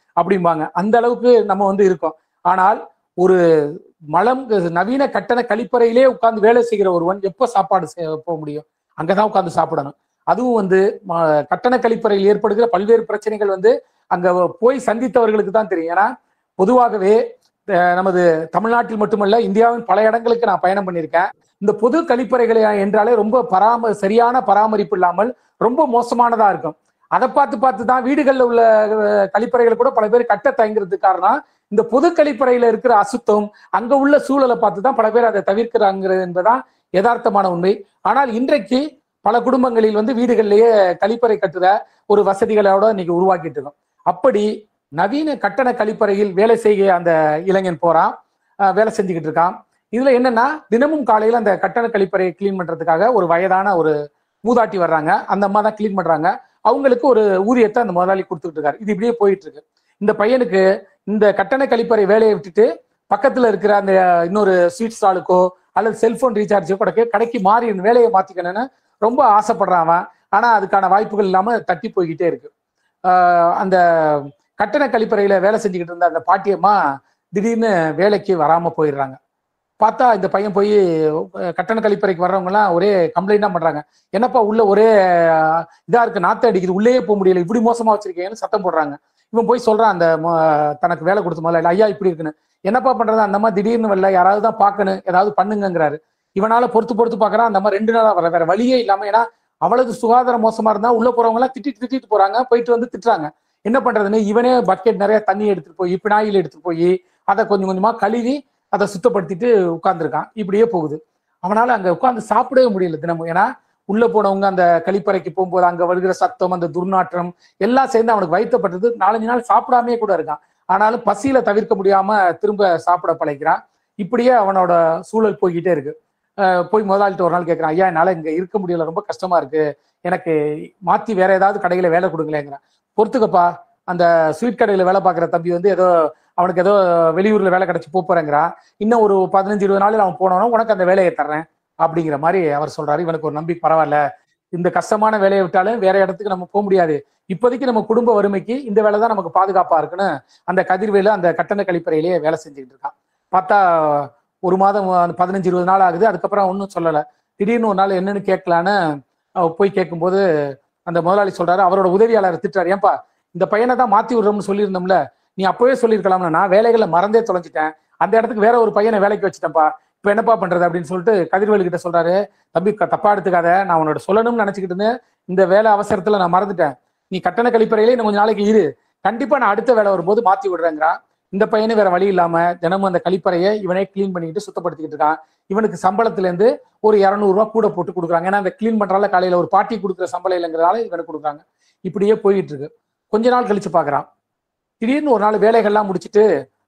அப்படிம்பாங்க அந்த அளவுக்கு நம்ம வந்து இருக்கோம் ஆனால் ஒரு மலம் நவீன கட்டண கழிப்பறையிலே உட்கார்ந்து வேலை செய்கிற ஒருவன் எப்போ சாப்பாடு செ- போக முடியும் அங்கதான் உட்கார்ந்து சாப்பிடணும் அதுவும் வந்து ம- கட்டண கழிப்பறையில் ஏற்படுகிற பல்வேறு பிரச்சனைகள் வந்து அங்க போய் சந்தித்தவர்களுக்கு தான் தெரியும் ஏன்னா பொதுவாகவே அஹ், நமது தமிழ்நாட்டில் மட்டுமல்ல இந்தியாவின் பல இடங்களுக்கு நான் பயணம் பண்ணியிருக்கேன் இந்த பொது கழிப்பறைகளை என்றாலே ரொம்ப பராம சரியான பராமரிப்பு இல்லாமல் ரொம்ப மோசமானதா இருக்கும் அதை பார்த்து பார்த்து தான் வீடுகளில் உள்ள அஹ், கழிப்பறைகளை கூட பல பேர் கட்ட தயங்குறதுக்கு காரணம் இந்த பொது கழிப்பறையில இருக்கிற அசுத்தம் அங்க உள்ள சூழலை பார்த்து தான் பல பேர் அதை தவிர்க்கிறாங்கிறது என்பதுதான் யதார்த்தமான உண்மை ஆனால் இன்றைக்கு பல குடும்பங்களில் வந்து வீடுகளிலேயே கழிப்பறை கட்டுற ஒரு வசதிகளோட இன்னைக்கு உருவாக்கிட்டு இருக்கோம் அப்படி நவீன கட்டண கழிப்பறையில் வேலை செய்ய அந்த இளைஞன் போறான் அஹ் வேலை செஞ்சுக்கிட்டு இருக்கான் இதுல என்னன்னா தினமும் காலையில அந்த கட்டண கழிப்பறையை கிளீன் பண்றதுக்காக ஒரு வயதான ஒரு மூதாட்டி வர்றாங்க அந்த அம்மா தான் கிளீன் பண்றாங்க அவங்களுக்கு ஒரு ஊதியத்தை அந்த முதலாளி கொடுத்துட்டு இருக்காரு இது இப்படியே போயிட்டு இருக்கு இந்த பையனுக்கு இந்த கட்டண கழிப்பறை வேலையை விட்டுட்டு பக்கத்துல இருக்கிற அந்த இன்னொரு ஸ்வீட் ஸ்டாலுக்கோ அல்லது செல்போன் ரீசார்ஜோ கூட கடைக்கு மாறி இந்த வேலையை மாத்திக்கணும்னு ரொம்ப ஆசைப்படுறான் அவன் ஆனா அதுக்கான வாய்ப்புகள் இல்லாம தட்டி போய்கிட்டே இருக்கு ஆஹ் அந்த கட்டண கழிப்பறையில வேலை செஞ்சுக்கிட்டு இருந்த அந்த பாட்டியம்மா திடீர்னு வேலைக்கு வராம போயிடுறாங்க பார்த்தா இந்த பையன் போய் அஹ், கட்டண கழிப்பறைக்கு வர்றவங்க எல்லாம் ஒரே கம்ப்ளைண்ட் பண்றாங்க என்னப்பா உள்ள ஒரே அஹ், இதா இருக்கு நாத்த அடிக்குது உள்ளேயே போக முடியல இப்படி மோசமா வச்சிருக்கீங்கன்னு சத்தம் போடுறாங்க இவன் போய் சொல்றான் அந்த மொ- தனக்கு வேலை கொடுத்த முதல்ல ஐயா இப்படி இருக்குன்னு என்னப்பா பண்றது அந்த மாதிரி திடீர்னு வரல யாராவது தான் பார்க்கணும் ஏதாவது பண்ணுங்கங்கிறாரு இவனால பொறுத்து பொறுத்து பார்க்கறான் அந்த மாதிரி ரெண்டு நாளா வர வேற வழியே இல்லாம ஏன்னா அவ்வளவு சுகாதாரம் மோசமா இருந்தா உள்ள போறவங்க எல்லாம் திட்டிட்டு திட்டிட்டு போறாங்க போயிட்டு வந்து திட்டுறாங்க என்ன பண்றதுன்னு இவனே பக்கெட் நிறைய தண்ணி எடுத்துட்டு போய் பினாயில் எடுத்துட்டு போய் அதை கொஞ்சம் கொஞ்சமா கழுவி அதை சுத்தப்படுத்திட்டு உட்கார்ந்துருக்கான் இப்படியே போகுது அவனால அங்க உட்கார்ந்து சாப்பிடவே முடியல தினமும் ஏன்னா உள்ள போனவங்க அந்த கழிப்பறைக்கு போகும்போது அங்க வருகிற சத்தம் அந்த துர்நாற்றம் எல்லாம் சேர்ந்து அவனுக்கு வைத்தப்பட்டது நாலஞ்சு நாள் சாப்பிடாமே கூட இருக்கான் ஆனாலும் பசியில தவிர்க்க முடியாம திரும்ப சாப்பிட பழகிறான் இப்படியே அவனோட சூழல் போய்கிட்டே இருக்கு அஹ் போய் முதலாளிட்ட ஒரு நாள் கேட்கறான் ஐயா என்னால இங்க இருக்க முடியல ரொம்ப கஷ்டமா இருக்கு எனக்கு மாத்தி வேற ஏதாவது கடையில வேலை கொடுங்களேங்கிறான் பொறுத்துக்கப்பா அந்த ஸ்வீட் கடையில வேலை பார்க்குற தம்பி வந்து ஏதோ அவனுக்கு ஏதோ வெளியூர்ல வேலை கிடைச்சு போப் போறேங்கிறான் இன்னும் ஒரு பதினஞ்சு இருபது நாளில் அவன் போனோன்னா உனக்கு அந்த வேலையை தர்றேன் அப்படிங்கிற மாதிரி அவர் சொல்றாரு இவனுக்கு ஒரு நம்பிக்கை பரவாயில்ல இந்த கஷ்டமான வேலையை விட்டாலும் வேற இடத்துக்கு நம்ம போக முடியாது இப்போதைக்கு நம்ம குடும்ப வறுமைக்கு இந்த வேலை தான் நமக்கு பாதுகாப்பா இருக்குன்னு அந்த கதிர்வேலு அந்த கட்டண கழிப்பறையிலேயே வேலை செஞ்சுக்கிட்டு இருக்கான் பார்த்தா ஒரு மாதம் அந்த பதினஞ்சு இருபது நாள் ஆகுது அதுக்கப்புறம் ஒன்றும் சொல்லலை திடீர்னு ஒரு நாள் என்னன்னு கேட்கலான்னு அவ போய் கேட்கும்போது அந்த முதலாளி சொல்றாரு அவரோட உதவியாளர் திட்டுறாரு ஏன்பா இந்த பையனை தான் மாத்தி விடுறோம்னு சொல்லியிருந்தோம்ல நீ அப்பவே சொல்லியிருக்கலாம்ல நான் வேலைகளை மறந்தே தொலைஞ்சிட்டேன் அந்த இடத்துக்கு வேற ஒரு பையனை வேலைக்கு வச்சுட்டேன்ப்பா இப்ப என்னப்பா பண்றது அப்படின்னு சொல்லிட்டு கதிர்வேலு கிட்ட சொல்றாரு தம்பி க- தப்பா எடுத்துக்காத நான் உன்னோட சொல்லணும்னு நினைச்சுக்கிட்டு இருந்தேன் இந்த வேலை அவசரத்துல நான் மறந்துட்டேன் நீ கட்டண கழிப்பறையிலே இன்னும் கொஞ்ச நாளைக்கு இரு கண்டிப்பா நான் அடுத்த வேலை வரும்போது மாத்தி விடுறேங்கிறான் இந்த பையனு வேற வழி இல்லாம தினமும் அந்த கழிப்பறையை இவனே க்ளீன் பண்ணிக்கிட்டு சுத்தப்படுத்திக்கிட்டு இருக்கான் இவனுக்கு சம்பளத்துல இருந்து ஒரு இரநூறு ரூபா கூட போட்டு கொடுக்குறாங்க ஏன்னா அந்த க்ளீன் பண்றால காலையில ஒரு பாட்டி கொடுக்குற சம்பளம் இல்லைங்கிறதால இவனுக்கு கொடுக்குறாங்க இப்படியே போயிட்டு இருக்கு கொஞ்ச நாள் கழிச்சு பாக்குறான் திடீர்னு ஒரு நாள் வேலைகள்லாம் முடிச்சிட்டு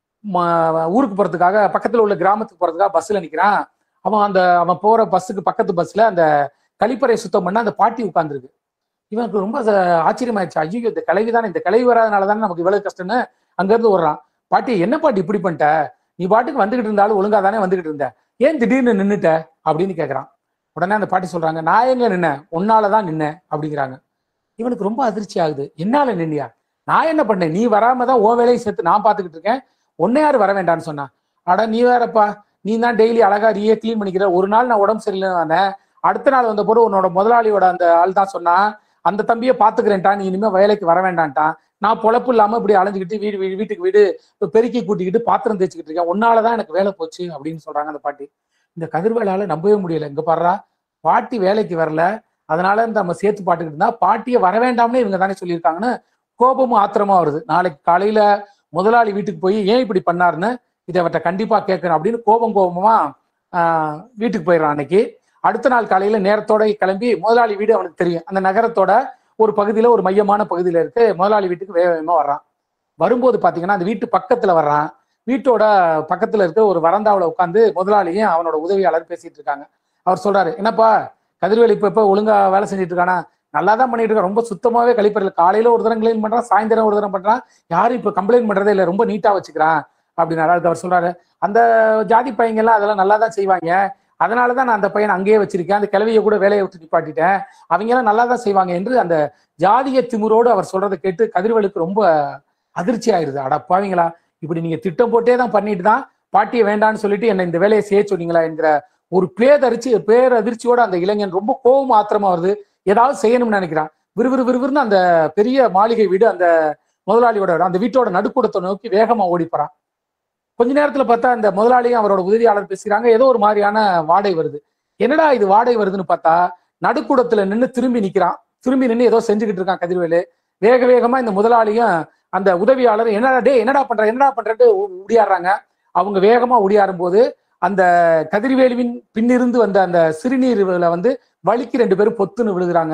ம- ஊருக்கு போறதுக்காக பக்கத்துல உள்ள கிராமத்துக்கு போறதுக்காக பஸ்ல நிக்கிறான் அவன் அந்த அவன் போற பஸ்ஸுக்கு பக்கத்து பஸ்ல அந்த கழிப்பறை சுத்தம் பண்ண அந்த பாட்டி உட்கார்ந்துருக்கு இவனுக்கு ரொம்ப ச- ஆச்சரியமாயிடுச்சு ஐயோ இந்த கிளவி தானே இந்த கிளவி வராதனால தானே நமக்கு இவ்வளவு கஷ்டம்னு அங்க இருந்து ஓடுறான் பாட்டி என்ன பாட்டி இப்படி பண்ணிட்ட நீ பாட்டுக்கு வந்துகிட்டு இருந்தாலும் ஒழுங்கா தானே வந்துகிட்டு இருந்த ஏன் திடீர்னு நின்னுட்ட அப்படின்னு கேக்குறான் உடனே அந்த பாட்டி சொல்றாங்க நான் எங்க நின்னேன் உன்னாலதான் நின்னேன் அப்படிங்கிறாங்க இவனுக்கு ரொம்ப அதிர்ச்சி ஆகுது என்னால நின்னியா நான் என்ன பண்ணேன் நீ வராம தான் உன் வேலையை சேர்த்து நான் பாத்துக்கிட்டு இருக்கேன் உன்னை யாரு வர வேண்டாம்னு சொன்னா அட நீ வேறப்பா நீ தான் டெய்லி அழகா நீயே க்ளீன் பண்ணிக்கிற ஒரு நாள் நான் உடம்பு சரியில்லைன்னு வந்தேன் அடுத்த நாள் வந்த போது உன்னோட முதலாளியோட அந்த ஆள் தான் சொன்னா அந்த தம்பியை பாத்துக்கிறேன்டா நீ இனிமே வேலைக்கு வர வேண்டான்ட்டான் நான் பொழப்பு இல்லாம இப்படி அலைஞ்சுக்கிட்டு வீடு வீடு வீட்டுக்கு வீடு இப்ப பெருக்கி கூட்டிக்கிட்டு பாத்திரம் தேய்ச்சிக்கிட்டு இருக்கேன் உன்னாலதான் எனக்கு வேலை போச்சு அப்படின்னு சொல்றாங்க அந்த பாட்டி இந்த கதிர்வேலால நம்பவே முடியல இங்க பாடுறா பாட்டி வேலைக்கு வரல அதனால இந்த நம்ம சேர்த்து பாட்டுக்கிட்டு இருந்தா பாட்டியை வர வேண்டாம்னு இவங்க தானே சொல்லியிருக்காங்கன்னு கோபமும் ஆத்திரமா வருது நாளைக்கு காலையில முதலாளி வீட்டுக்கு போய் ஏன் இப்படி பண்ணாருன்னு இதை அவர்கிட்ட கண்டிப்பா கேட்கணும் அப்படின்னு கோபம் கோபமா ஆஹ், வீட்டுக்கு போயிடுறான் அன்னைக்கு அடுத்த நாள் காலையில நேரத்தோட கிளம்பி முதலாளி வீடு அவனுக்கு தெரியும் அந்த நகரத்தோட ஒரு பகுதியில ஒரு மையமான பகுதியில இருக்கு முதலாளி வீட்டுக்கு வேக வேகமா வர்றான் வரும்போது பாத்தீங்கன்னா அந்த வீட்டு பக்கத்துல வர்றான் வீட்டோட பக்கத்துல இருக்க ஒரு வரந்தாவுல உட்காந்து முதலாளியும் அவனோட உதவியாளர் பேசிட்டு இருக்காங்க அவர் சொல்றாரு என்னப்பா கதிர்வேலி இப்ப இப்ப ஒழுங்கா வேலை செஞ்சுட்டு இருக்கானா நல்லா தான் பண்ணிட்டு இருக்கான் ரொம்ப சுத்தமாவே கழிப்பறையில் காலையில ஒரு தரம் கிளீன் பண்றான் சாயந்தரம் ஒரு தரம் பண்றான் யாரும் இப்ப கம்ப்ளைண்ட் பண்றதே இல்லை ரொம்ப நீட்டா வச்சுக்கிறான் அப்படின்னாரு அதுக்கு அவர் சொல்றாரு அந்த ஜாதி பையங்க எல்லாம் அதெல்லாம் நல்லா தான் செய்வாங்க அதனாலதான் நான் அந்த பையனை அங்கேயே வச்சிருக்கேன் அந்த கிளவியை கூட வேலையை விட்டு நிப்பாட்டிட்டேன் அவங்க எல்லாம் நல்லா தான் செய்வாங்க என்று அந்த ஜாதிய திமிரோடு அவர் சொல்றதை கேட்டு கதிர்வேலுக்கு ரொம்ப அதிர்ச்சி ஆயிருது அட பாவீங்களா இப்படி நீங்க திட்டம் போட்டே தான் பண்ணிட்டு தான் பாட்டியை வேண்டான்னு சொல்லிட்டு என்னை இந்த வேலையை செய்ய சொன்னீங்களா என்கிற ஒரு பேதரிச்சி பேரதிர்ச்சியோட அந்த இளைஞன் ரொம்ப கோபம் ஆத்திரமா வருது ஏதாவது செய்யணும்னு நினைக்கிறான் விறுவிறு விறுவிறுன்னு அந்த பெரிய மாளிகை வீடு அந்த முதலாளியோட இடம், அந்த வீட்டோட நடுக்கூடத்தை நோக்கி வேகமா ஓடி போறான் கொஞ்ச நேரத்துல பார்த்தா அந்த முதலாளியும் அவரோட உதவியாளர் பேசுறாங்க ஏதோ ஒரு மாதிரியான வாடை வருது என்னடா இது வாடை வருதுன்னு பார்த்தா நடுக்கூடத்துல நின்னு திரும்பி நிக்கிறான் திரும்பி நின்னு ஏதோ செஞ்சுக்கிட்டு இருக்கான் கதிர்வேலு வேக வேகமா இந்த முதலாளியும் அந்த உதவியாளர் என்னடா டே என்னடா பண்ற என்னடா பண்றட்டு உடியாடுறாங்க அவங்க வேகமா உடியாரும் போது அந்த கதிர்வேலுவின் பின்னிருந்து வந்த அந்த சிறுநீர்ல வந்து வலிக்கு ரெண்டு பேரும் பொத்துன்னு விழுகுறாங்க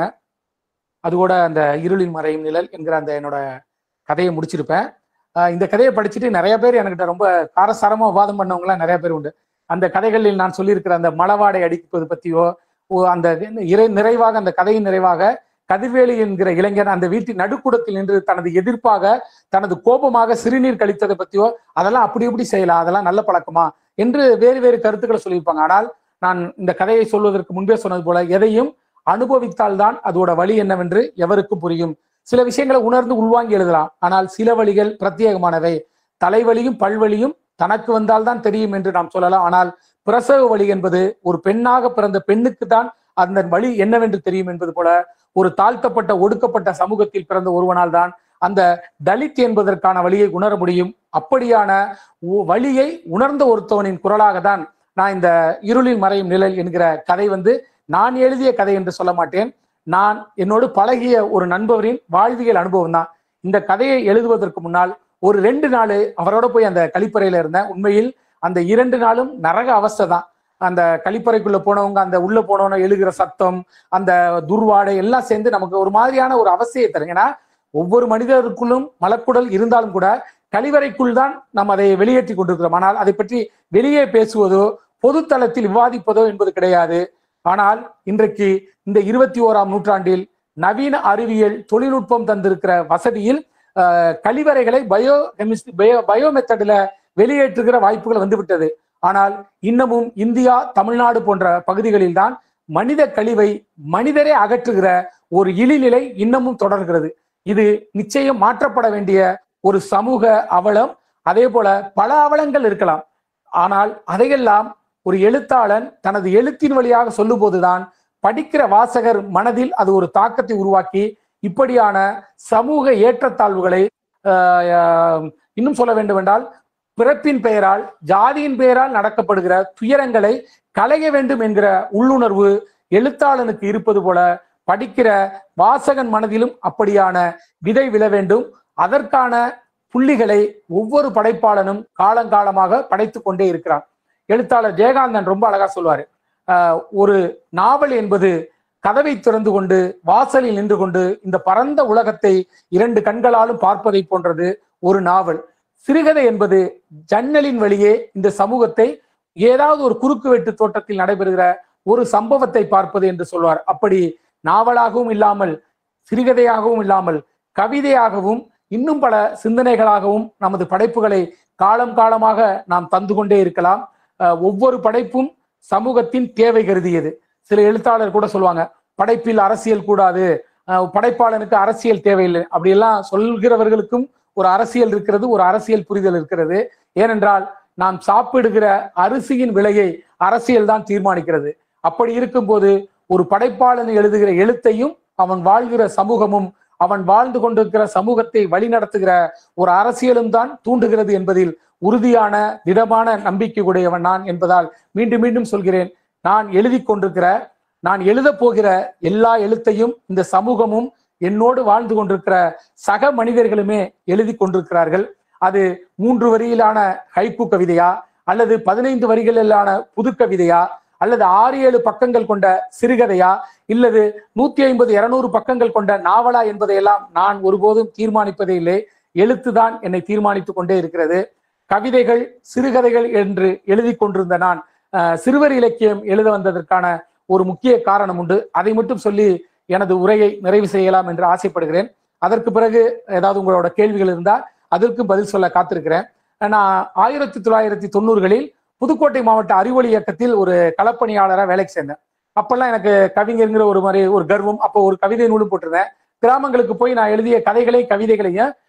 அது கூட அந்த இருளின் மறையும் நிழல் என்கிற அந்த என்னோட கதையை முடிச்சிருப்பேன் ஆஹ் இந்த கதையை படிச்சுட்டு நிறைய பேர் என்கிட்ட ரொம்ப காரசாரமா விவாதம் பண்ணவங்களாம் நிறைய பேர் உண்டு அந்த கதைகளில் நான் சொல்லியிருக்கிற அந்த மலவாடை அடிப்பது பத்தியோ ஓ, அந்த இறை நிறைவாக அந்த கதையின் நிறைவாக கதிர்வேலு என்கிற இளைஞன் அந்த வீட்டின் நடுக்கூடத்தில் நின்று தனது எதிர்ப்பாக தனது கோபமாக சிறுநீர் கழித்ததை பத்தியோ அதெல்லாம் அப்படி இப்படி செய்யலாம் அதெல்லாம் நல்ல பழக்கமா என்று வேறு வேறு கருத்துக்களை சொல்லியிருப்பாங்க ஆனால் நான் இந்த கதையை சொல்வதற்கு முன்பே சொன்னது போல எதையும் அனுபவித்தால்தான் அதோட வழி என்னவென்று எவருக்கும் புரியும் சில விஷயங்களை உணர்ந்து உள்வாங்கி எழுதலாம் ஆனால் சில வழிகள் பிரத்யேகமானவை தலைவலியும் பல்வலியும் தனக்கு வந்தால்தான் தெரியும் என்று நாம் சொல்லலாம் ஆனால் பிரசவ வழி என்பது ஒரு பெண்ணாக பிறந்த பெண்ணுக்கு தான் அந்த வழி என்னவென்று தெரியும் என்பது போல ஒரு தாழ்த்தப்பட்ட ஒடுக்கப்பட்ட சமூகத்தில் பிறந்த ஒருவனால் தான் அந்த தலித் என்பதற்கான வழியை உணர முடியும் அப்படியான உ- வழியை உணர்ந்த ஒருத்தவனின் குரலாக தான் நான் இந்த இருளில் மறையும் நிழல் என்கிற கதை வந்து நான் எழுதிய கதை என்று சொல்ல மாட்டேன் நான் என்னோடு பழகிய ஒரு நண்பரின் வாழ்வியல் அனுபவம் தான் இந்த கதையை எழுதுவதற்கு முன்னால் ஒரு ரெண்டு நாள் அவரோட போய் அந்த கழிப்பறையில இருந்தேன் உண்மையில் அந்த இரண்டு நாளும் நரக அவஸ்தை தான் அந்த கழிப்பறைக்குள்ள போனவங்க அந்த உள்ள போனவங்க எழுகிற சத்தம் அந்த துர்வாடை எல்லாம் சேர்ந்து நமக்கு ஒரு மாதிரியான ஒரு அவஸ்தையை தரும் ஏன்னா ஒவ்வொரு மனிதருக்குள்ளும் மலக்குடல் இருந்தாலும் கூட கழிவறைக்குள் தான் நாம் அதை வெளியேற்றி கொண்டிருக்கிறோம் ஆனால் அதை பற்றி வெளியே பேசுவதோ பொதுத்தளத்தில் விவாதிப்பதோ என்பது கிடையாது ஆனால் இன்றைக்கு இந்த இருபத்தி ஓராம் நூற்றாண்டில் நவீன அறிவியல் தொழில்நுட்பம் தந்திருக்கிற வசதியில் ஆஹ், கழிவறைகளை பயோ கெமிஸ்ட்ரி பயோ பயோ மெத்தடில் வெளியேற்றுகிற வாய்ப்புகள் வந்துவிட்டது ஆனால் இன்னமும் இந்தியா தமிழ்நாடு போன்ற பகுதிகளில் தான் மனித கழிவை மனிதரே அகற்றுகிற ஒரு இழிநிலை இன்னமும் தொடர்கிறது இது நிச்சயம் மாற்றப்பட வேண்டிய ஒரு சமூக அவலம் அதே போல பல அவலங்கள் இருக்கலாம் ஆனால் அதையெல்லாம் ஒரு எழுத்தாளன் தனது எழுத்தின் வழியாக சொல்லும்போதுதான் படிக்கிற வாசகர் மனதில் அது ஒரு தாக்கத்தை உருவாக்கி இப்படியான சமூக ஏற்றத்தாழ்வுகளை ஆஹ், ஆஹ், இன்னும் சொல்ல வேண்டும் என்றால் பிறப்பின் பெயரால் ஜாதியின் பெயரால் நடக்கப்படுகிற துயரங்களை களைய வேண்டும் என்கிற உள்ளுணர்வு எழுத்தாளனுக்கு இருப்பது போல படிக்கிற வாசகன் மனதிலும் அப்படியான விதை விழ வேண்டும் அதற்கான புள்ளிகளை ஒவ்வொரு படைப்பாளனும் காலங்காலமாக படைத்து கொண்டே இருக்கிறான் எழுத்தாளர் ஜெயகாந்தன் ரொம்ப அழகா சொல்வாரு ஆஹ் ஒரு நாவல் என்பது கதவை திறந்து கொண்டு வாசலில் நின்று கொண்டு இந்த பரந்த உலகத்தை இரண்டு கண்களாலும் பார்ப்பதை போன்றது ஒரு நாவல் சிறுகதை என்பது ஜன்னலின் வழியே இந்த சமூகத்தை ஏதாவது ஒரு குறுக்கு வெட்டு தோட்டத்தில் நடைபெறுகிற ஒரு சம்பவத்தை பார்ப்பது என்று சொல்வார் அப்படி நாவலாகவும் இல்லாமல் சிறுகதையாகவும் இல்லாமல் கவிதையாகவும் இன்னும் பல சிந்தனைகளாகவும் நமது படைப்புகளை காலம் காலமாக நாம் தந்து கொண்டே இருக்கலாம் அஹ் ஒவ்வொரு படைப்பும் சமூகத்தின் தேவை கருதியது சில எழுத்தாளர் கூட சொல்லுவாங்க படைப்பில் அரசியல் கூடாது அஹ் படைப்பாளனுக்கு அரசியல் தேவையில்லை அப்படியெல்லாம் சொல்கிறவர்களுக்கும் ஒரு அரசியல் இருக்கிறது ஒரு அரசியல் புரிதல் இருக்கிறது ஏனென்றால் நாம் சாப்பிடுகிற அரிசியின் விலையை அரசியல் தான் தீர்மானிக்கிறது அப்படி இருக்கும்போது ஒரு படைப்பாளன் எழுதுகிற எழுத்தையும் அவன் வாழ்கிற சமூகமும் அவன் வாழ்ந்து கொண்டிருக்கிற சமூகத்தை வழிநடத்துகிற ஒரு அரசியலும் தான் தூண்டுகிறது என்பதில் உறுதியான திடமான நம்பிக்கை உடையவன் நான் என்பதால் மீண்டும் மீண்டும் சொல்கிறேன் நான் எழுதி கொண்டிருக்கிற நான் எழுதப் போகிற எல்லா எழுத்தையும் இந்த சமூகமும் என்னோடு வாழ்ந்து கொண்டிருக்கிற சக மனிதர்களுமே எழுதி கொண்டிருக்கிறார்கள் அது மூன்று வரியிலான ஹைக்கூ கவிதையா அல்லது பதினைந்து வரிகளிலான புது கவிதையா அல்லது ஆறு ஏழு பக்கங்கள் கொண்ட சிறுகதையா இல்லது நூத்தி ஐம்பது இருநூறு பக்கங்கள் கொண்ட நாவலா என்பதையெல்லாம் நான் ஒருபோதும் தீர்மானிப்பதே இல்லை எழுத்துதான் என்னை தீர்மானித்துக் கொண்டே இருக்கிறது கவிதைகள் சிறுகதைகள் என்று எழுதி கொண்டிருந்த நான் அஹ், சிறுவர் இலக்கியம் எழுத வந்ததற்கான ஒரு முக்கிய காரணம் உண்டு அதை மட்டும் சொல்லி எனது உரையை நிறைவு செய்யலாம் என்று ஆசைப்படுகிறேன் அதற்கு பிறகு ஏதாவது உங்களோட கேள்விகள் இருந்தால் அதற்கு பதில் சொல்ல காத்திருக்கிறேன் நான் ஆயிரத்தி தொள்ளாயிரத்தி தொண்ணூறுகளில் புதுக்கோட்டை மாவட்ட அறிவொளி இயக்கத்தில் ஒரு களப்பணியாளராக வேலைக்கு சேர்ந்தேன் அப்பெல்லாம் எனக்கு கவிஞருங்கிற ஒரு மாதிரி ஒரு கர்வம் அப்போ ஒரு கவிதை நூலும் போட்டிருந்தேன் கிராமங்களுக்கு போய் நான் எழுதிய கதைகளையும் கவிதைகளையும்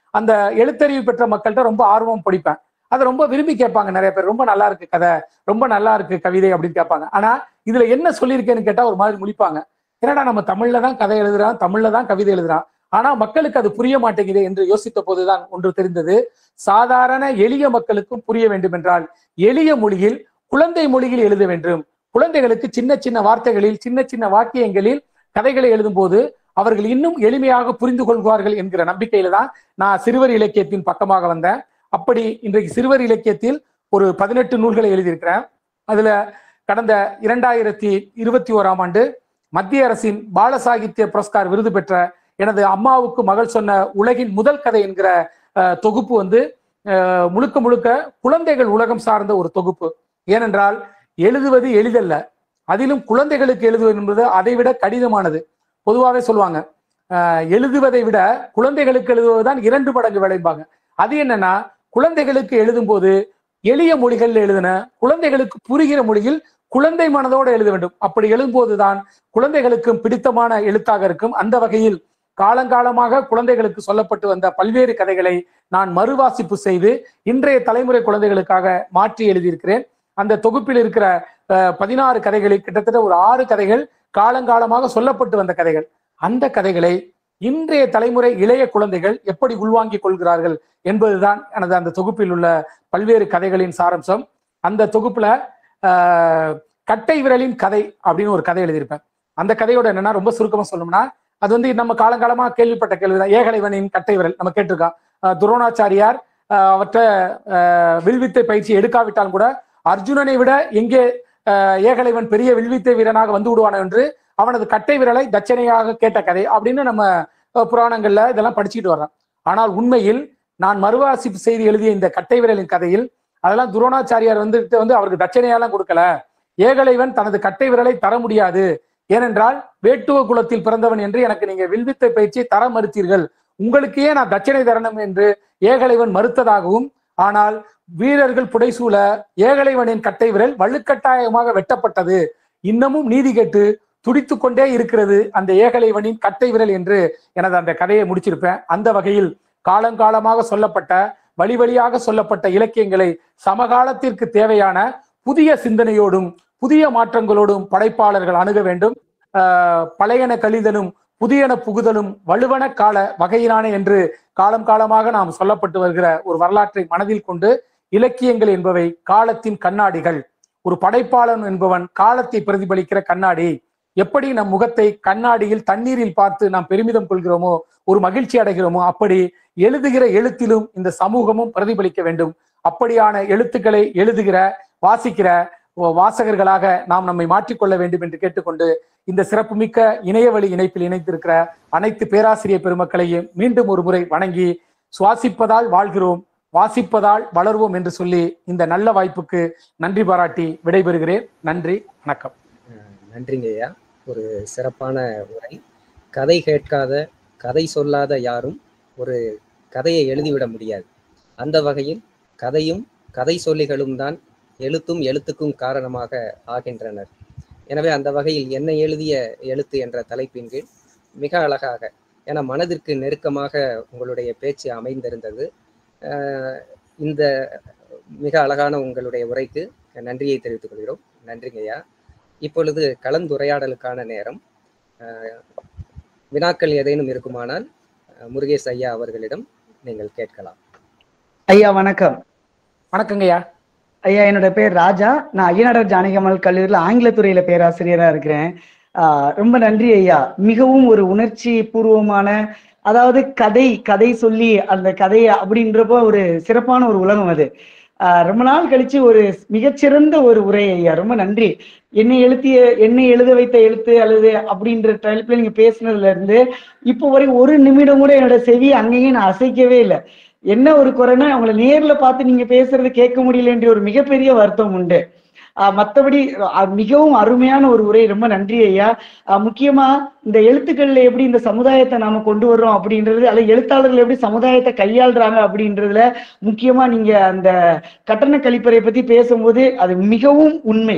அந்த எழுத்தறிவு பெற்ற மக்கள்கிட்ட ரொம்ப ஆர்வம் படிப்பேன் அதை ரொம்ப விரும்பி கேட்பாங்க நிறைய பேர் ரொம்ப நல்லா இருக்கு கதை ரொம்ப நல்லா இருக்கு கவிதை அப்படின்னு கேட்பாங்க ஆனா இதுல என்ன சொல்லியிருக்கேன்னு கேட்டா ஒரு மாதிரி முழிப்பாங்க என்னடா நம்ம தமிழ்ல தான் கதை எழுதுறான் தமிழ்ல தான் கவிதை எழுதுறான் ஆனா மக்களுக்கு அது புரிய மாட்டேங்குது என்று யோசித்த போதுதான் ஒன்று தெரிந்தது சாதாரண எளிய மக்களுக்கும் புரிய வேண்டும் என்றால் எளிய மொழியில் குழந்தை மொழியில் எழுத வேண்டும் குழந்தைகளுக்கு சின்ன சின்ன வார்த்தைகளில் சின்ன சின்ன வாக்கியங்களில் கதைகளை எழுதும் போது அவர்கள் இன்னும் எளிமையாக புரிந்து கொள்வார்கள் என்கிற நம்பிக்கையில தான் நான் சிறுவர் இலக்கியத்தின் பக்கமாக வந்தேன் அப்படி இன்றைக்கு சிறுவர் இலக்கியத்தில் ஒரு பதினெட்டு நூல்களை எழுதியிருக்கிறேன் அதுல கடந்த இரண்டாயிரத்தி இருபத்தி ஓராம் ஆண்டு மத்திய அரசின் பால சாகித்ய புரஸ்கார் விருது பெற்ற எனது அம்மாவுக்கு மகள் சொன்ன உலகின் முதல் கதை என்கிற அஹ், தொகுப்பு வந்து அஹ், முழுக்க முழுக்க குழந்தைகள் உலகம் சார்ந்த ஒரு தொகுப்பு ஏனென்றால் எழுதுவது எளிதல்ல அதிலும் குழந்தைகளுக்கு எழுதுவது என்பது அதைவிட கடினமானது பொதுவாகவே சொல்லுவாங்க அஹ், எழுதுவதை விட குழந்தைகளுக்கு எழுதுவதுதான் இரண்டு மடங்கு விளைப்பாங்க அது என்னன்னா குழந்தைகளுக்கு எழுதும்போது எளிய மொழிகளில் எழுதின குழந்தைகளுக்கு புரிகிற மொழியில் குழந்தை மனதோடு எழுத வேண்டும் அப்படி எழுதும்போதுதான் குழந்தைகளுக்கும் பிடித்தமான எழுத்தாக இருக்கும் அந்த வகையில் காலங்காலமாக குழந்தைகளுக்கு சொல்லப்பட்டு வந்த பல்வேறு கதைகளை நான் மறுவாசிப்பு செய்து இன்றைய தலைமுறை குழந்தைகளுக்காக மாற்றி எழுதியிருக்கிறேன் அந்த தொகுப்பில் இருக்கிற அஹ், பதினாறு கதைகளில் கிட்டத்தட்ட ஒரு ஆறு கதைகள் காலங்காலமாக சொல்லப்பட்டு வந்த கதைகள் அந்த கதைகளை இன்றைய தலைமுறை இளைய குழந்தைகள் எப்படி உள்வாங்கிக் கொள்கிறார்கள் என்பதுதான் எனது அந்த தொகுப்பில் உள்ள பல்வேறு கதைகளின் சாரம்சம் அந்த தொகுப்புல ஆஹ், கட்டை விரலின் கதை அப்படின்னு ஒரு கதை எழுதியிருப்பேன் அந்த கதையோட என்னன்னா ரொம்ப சுருக்கமா சொல்லணும்னா அது வந்து நம்ம காலங்காலமா கேள்விப்பட்ட கேள்விதான் ஏகலைவனின் கட்டை விரல் நம்ம கேட்டிருக்கோம் ஆஹ், துரோணாச்சாரியார் ஆஹ், அவற்றை ஆஹ், வில்வித்தை பயிற்சி எடுக்காவிட்டாலும் கூட அர்ஜுனனை விட எங்கே ஆஹ், ஏகலைவன் பெரிய வில்வித்தை வீரனாக வந்து விடுவான் என்று அவனது கட்டை விரலை தட்சணையாக கேட்ட கதை அப்படின்னு நம்ம அஹ், புராணங்கள்ல இதெல்லாம் படிச்சுட்டு வர்றோம் ஆனால் உண்மையில் நான் மறுவாசிப்பு செய்து எழுதிய இந்த கட்டை விரலின் கதையில் அதெல்லாம் துரோணாச்சாரியார் வந்து வந்து அவருக்கு தட்சணையெல்லாம் கொடுக்கல ஏகலைவன் தனது கட்டை விரலை தர முடியாது ஏனென்றால் வேட்டுவ குலத்தில் பிறந்தவன் என்று எனக்கு நீங்க வில்வித்தை பயிற்சியை தர மறுத்தீர்கள் உங்களுக்கு ஏன் நான் தட்சணை தரணும் என்று ஏகலைவன் மறுத்ததாகவும் ஆனால் வீரர்கள் புடைசூழ ஏகலைவனின் கட்டை விரல் வலுக்கட்டாயமாக வெட்டப்பட்டது இன்னமும் நீதி கேட்டு துடித்துக் கொண்டே இருக்கிறது அந்த ஏகலைவனின் கட்டை விரல் என்று எனது அந்த கதையை முடிச்சிருப்பேன் அந்த வகையில் காலங்காலமாக சொல்லப்பட்ட வழி வழியாக சொல்லப்பட்ட இலக்கியங்களை சமகாலத்திற்கு தேவையான புதிய சிந்தனையோடும் புதிய மாற்றங்களோடும் படைப்பாளர்கள் அணுக வேண்டும் ஆஹ் பழையன கழிதலும் புதியன புகுதலும் வலுவன கால வகையிலான என்று காலம் காலமாக நாம் சொல்லப்பட்டு வருகிற ஒரு வரலாற்றை மனதில் கொண்டு இலக்கியங்கள் என்பவை காலத்தின் கண்ணாடிகள் ஒரு படைப்பாளன் என்பவன் காலத்தை பிரதிபலிக்கிற கண்ணாடி எப்படி நம் முகத்தை கண்ணாடியில் தண்ணீரில் பார்த்து நாம் பெருமிதம் கொள்கிறோமோ ஒரு மகிழ்ச்சி அடைகிறோமோ அப்படி எழுதுகிற எழுத்திலும் இந்த சமூகமும் பிரதிபலிக்க வேண்டும் அப்படியான எழுத்துக்களை எழுதுகிற வாசிக்கிற வாசகர்களாக நாம் நம்மை மாற்றிக்கொள்ள வேண்டும் என்று கேட்டுக்கொண்டு இந்த சிறப்புமிக்க இணையவழி இணைப்பில் இணைந்திருக்கிற அனைத்து பேராசிரியர் பெருமக்களையும் மீண்டும் ஒரு முறை வணங்கி சுவாசிப்பதால் வாழ்கிறோம் வாசிப்பதால் வளர்வோம் என்று சொல்லி இந்த நல்ல வாய்ப்புக்கு நன்றி பாராட்டி விடைபெறுகிறேன் நன்றி வணக்கம் நன்றிங்க ஐயா ஒரு சிறப்பான உரை கதை கேட்காத கதை சொல்லாத யாரும் ஒரு கதையை எழுதிவிட முடியாது அந்த வகையில் கதையும் கதை சொல்லிகளும் தான் எழுத்தும் எழுத்துக்கும் காரணமாக ஆகின்றனர் எனவே அந்த வகையில் என்ன எழுதிய எழுத்து என்ற தலைப்பின் கீழ் மிக அழகாக என மனதிற்கு நெருக்கமாக உங்களுடைய பேச்சு அமைந்திருந்தது அஹ் இந்த மிக அழகான உங்களுடைய உரைக்கு நன்றியை தெரிவித்துக் கொள்கிறோம் நன்றிங்க ஐயா இப்பொழுது கலந்துரையாடலுக்கான நேரம் அஹ் வினாக்கள் ஏதேனும் இருக்குமானால் அஹ் முருகேஷ் ஐயா அவர்களிடம் நீங்கள் கேட்கலாம் ஐயா வணக்கம் வணக்கங்கய்யா ஐயா என்னோட பேர் ராஜா நான் ஐயனாடர் ஜானகிமல் கல்லூரியில் ஆங்கிலத்துறையில பேராசிரியரா இருக்கிறேன் ஆஹ் ரொம்ப நன்றி ஐயா மிகவும் ஒரு உணர்ச்சி பூர்வமான அதாவது கதை கதை சொல்லி அந்த கதையை அப்படின்றப்போ ஒரு சிறப்பான ஒரு உலகம் அது ஆஹ் ரொம்ப நாள் கழிச்சு ஒரு மிகச்சிறந்த ஒரு உரை ஐயா ரொம்ப நன்றி என்னை எழுத்திய என்னை எழுத வைத்த எழுத்து அல்லது அப்படின்ற தலைப்புல நீங்க பேசுனதுல இருந்து இப்போ வரைக்கும் ஒரு நிமிடம் கூட என்னோட செவி அங்கேயும் நான் அசைக்கவே இல்லை என்ன ஒரு குறைன்னா அவங்கள நேர்ல பார்த்து நீங்க பேசுறது கேட்க முடியல என்ற ஒரு மிகப்பெரிய வருத்தம் உண்டு ஆஹ் மத்தபடி அஹ் மிகவும் அருமையான ஒரு உரை ரொம்ப நன்றி ஐயா ஆஹ் முக்கியமா இந்த எழுத்துக்கள்ல எப்படி இந்த சமுதாயத்தை நாம கொண்டு வர்றோம் அப்படின்றது அல்லது எழுத்தாளர்கள் எப்படி சமுதாயத்தை கையாளுறாங்க அப்படின்றதுல முக்கியமா நீங்க அந்த கட்டண கழிப்பறை பத்தி பேசும்போது அது மிகவும் உண்மை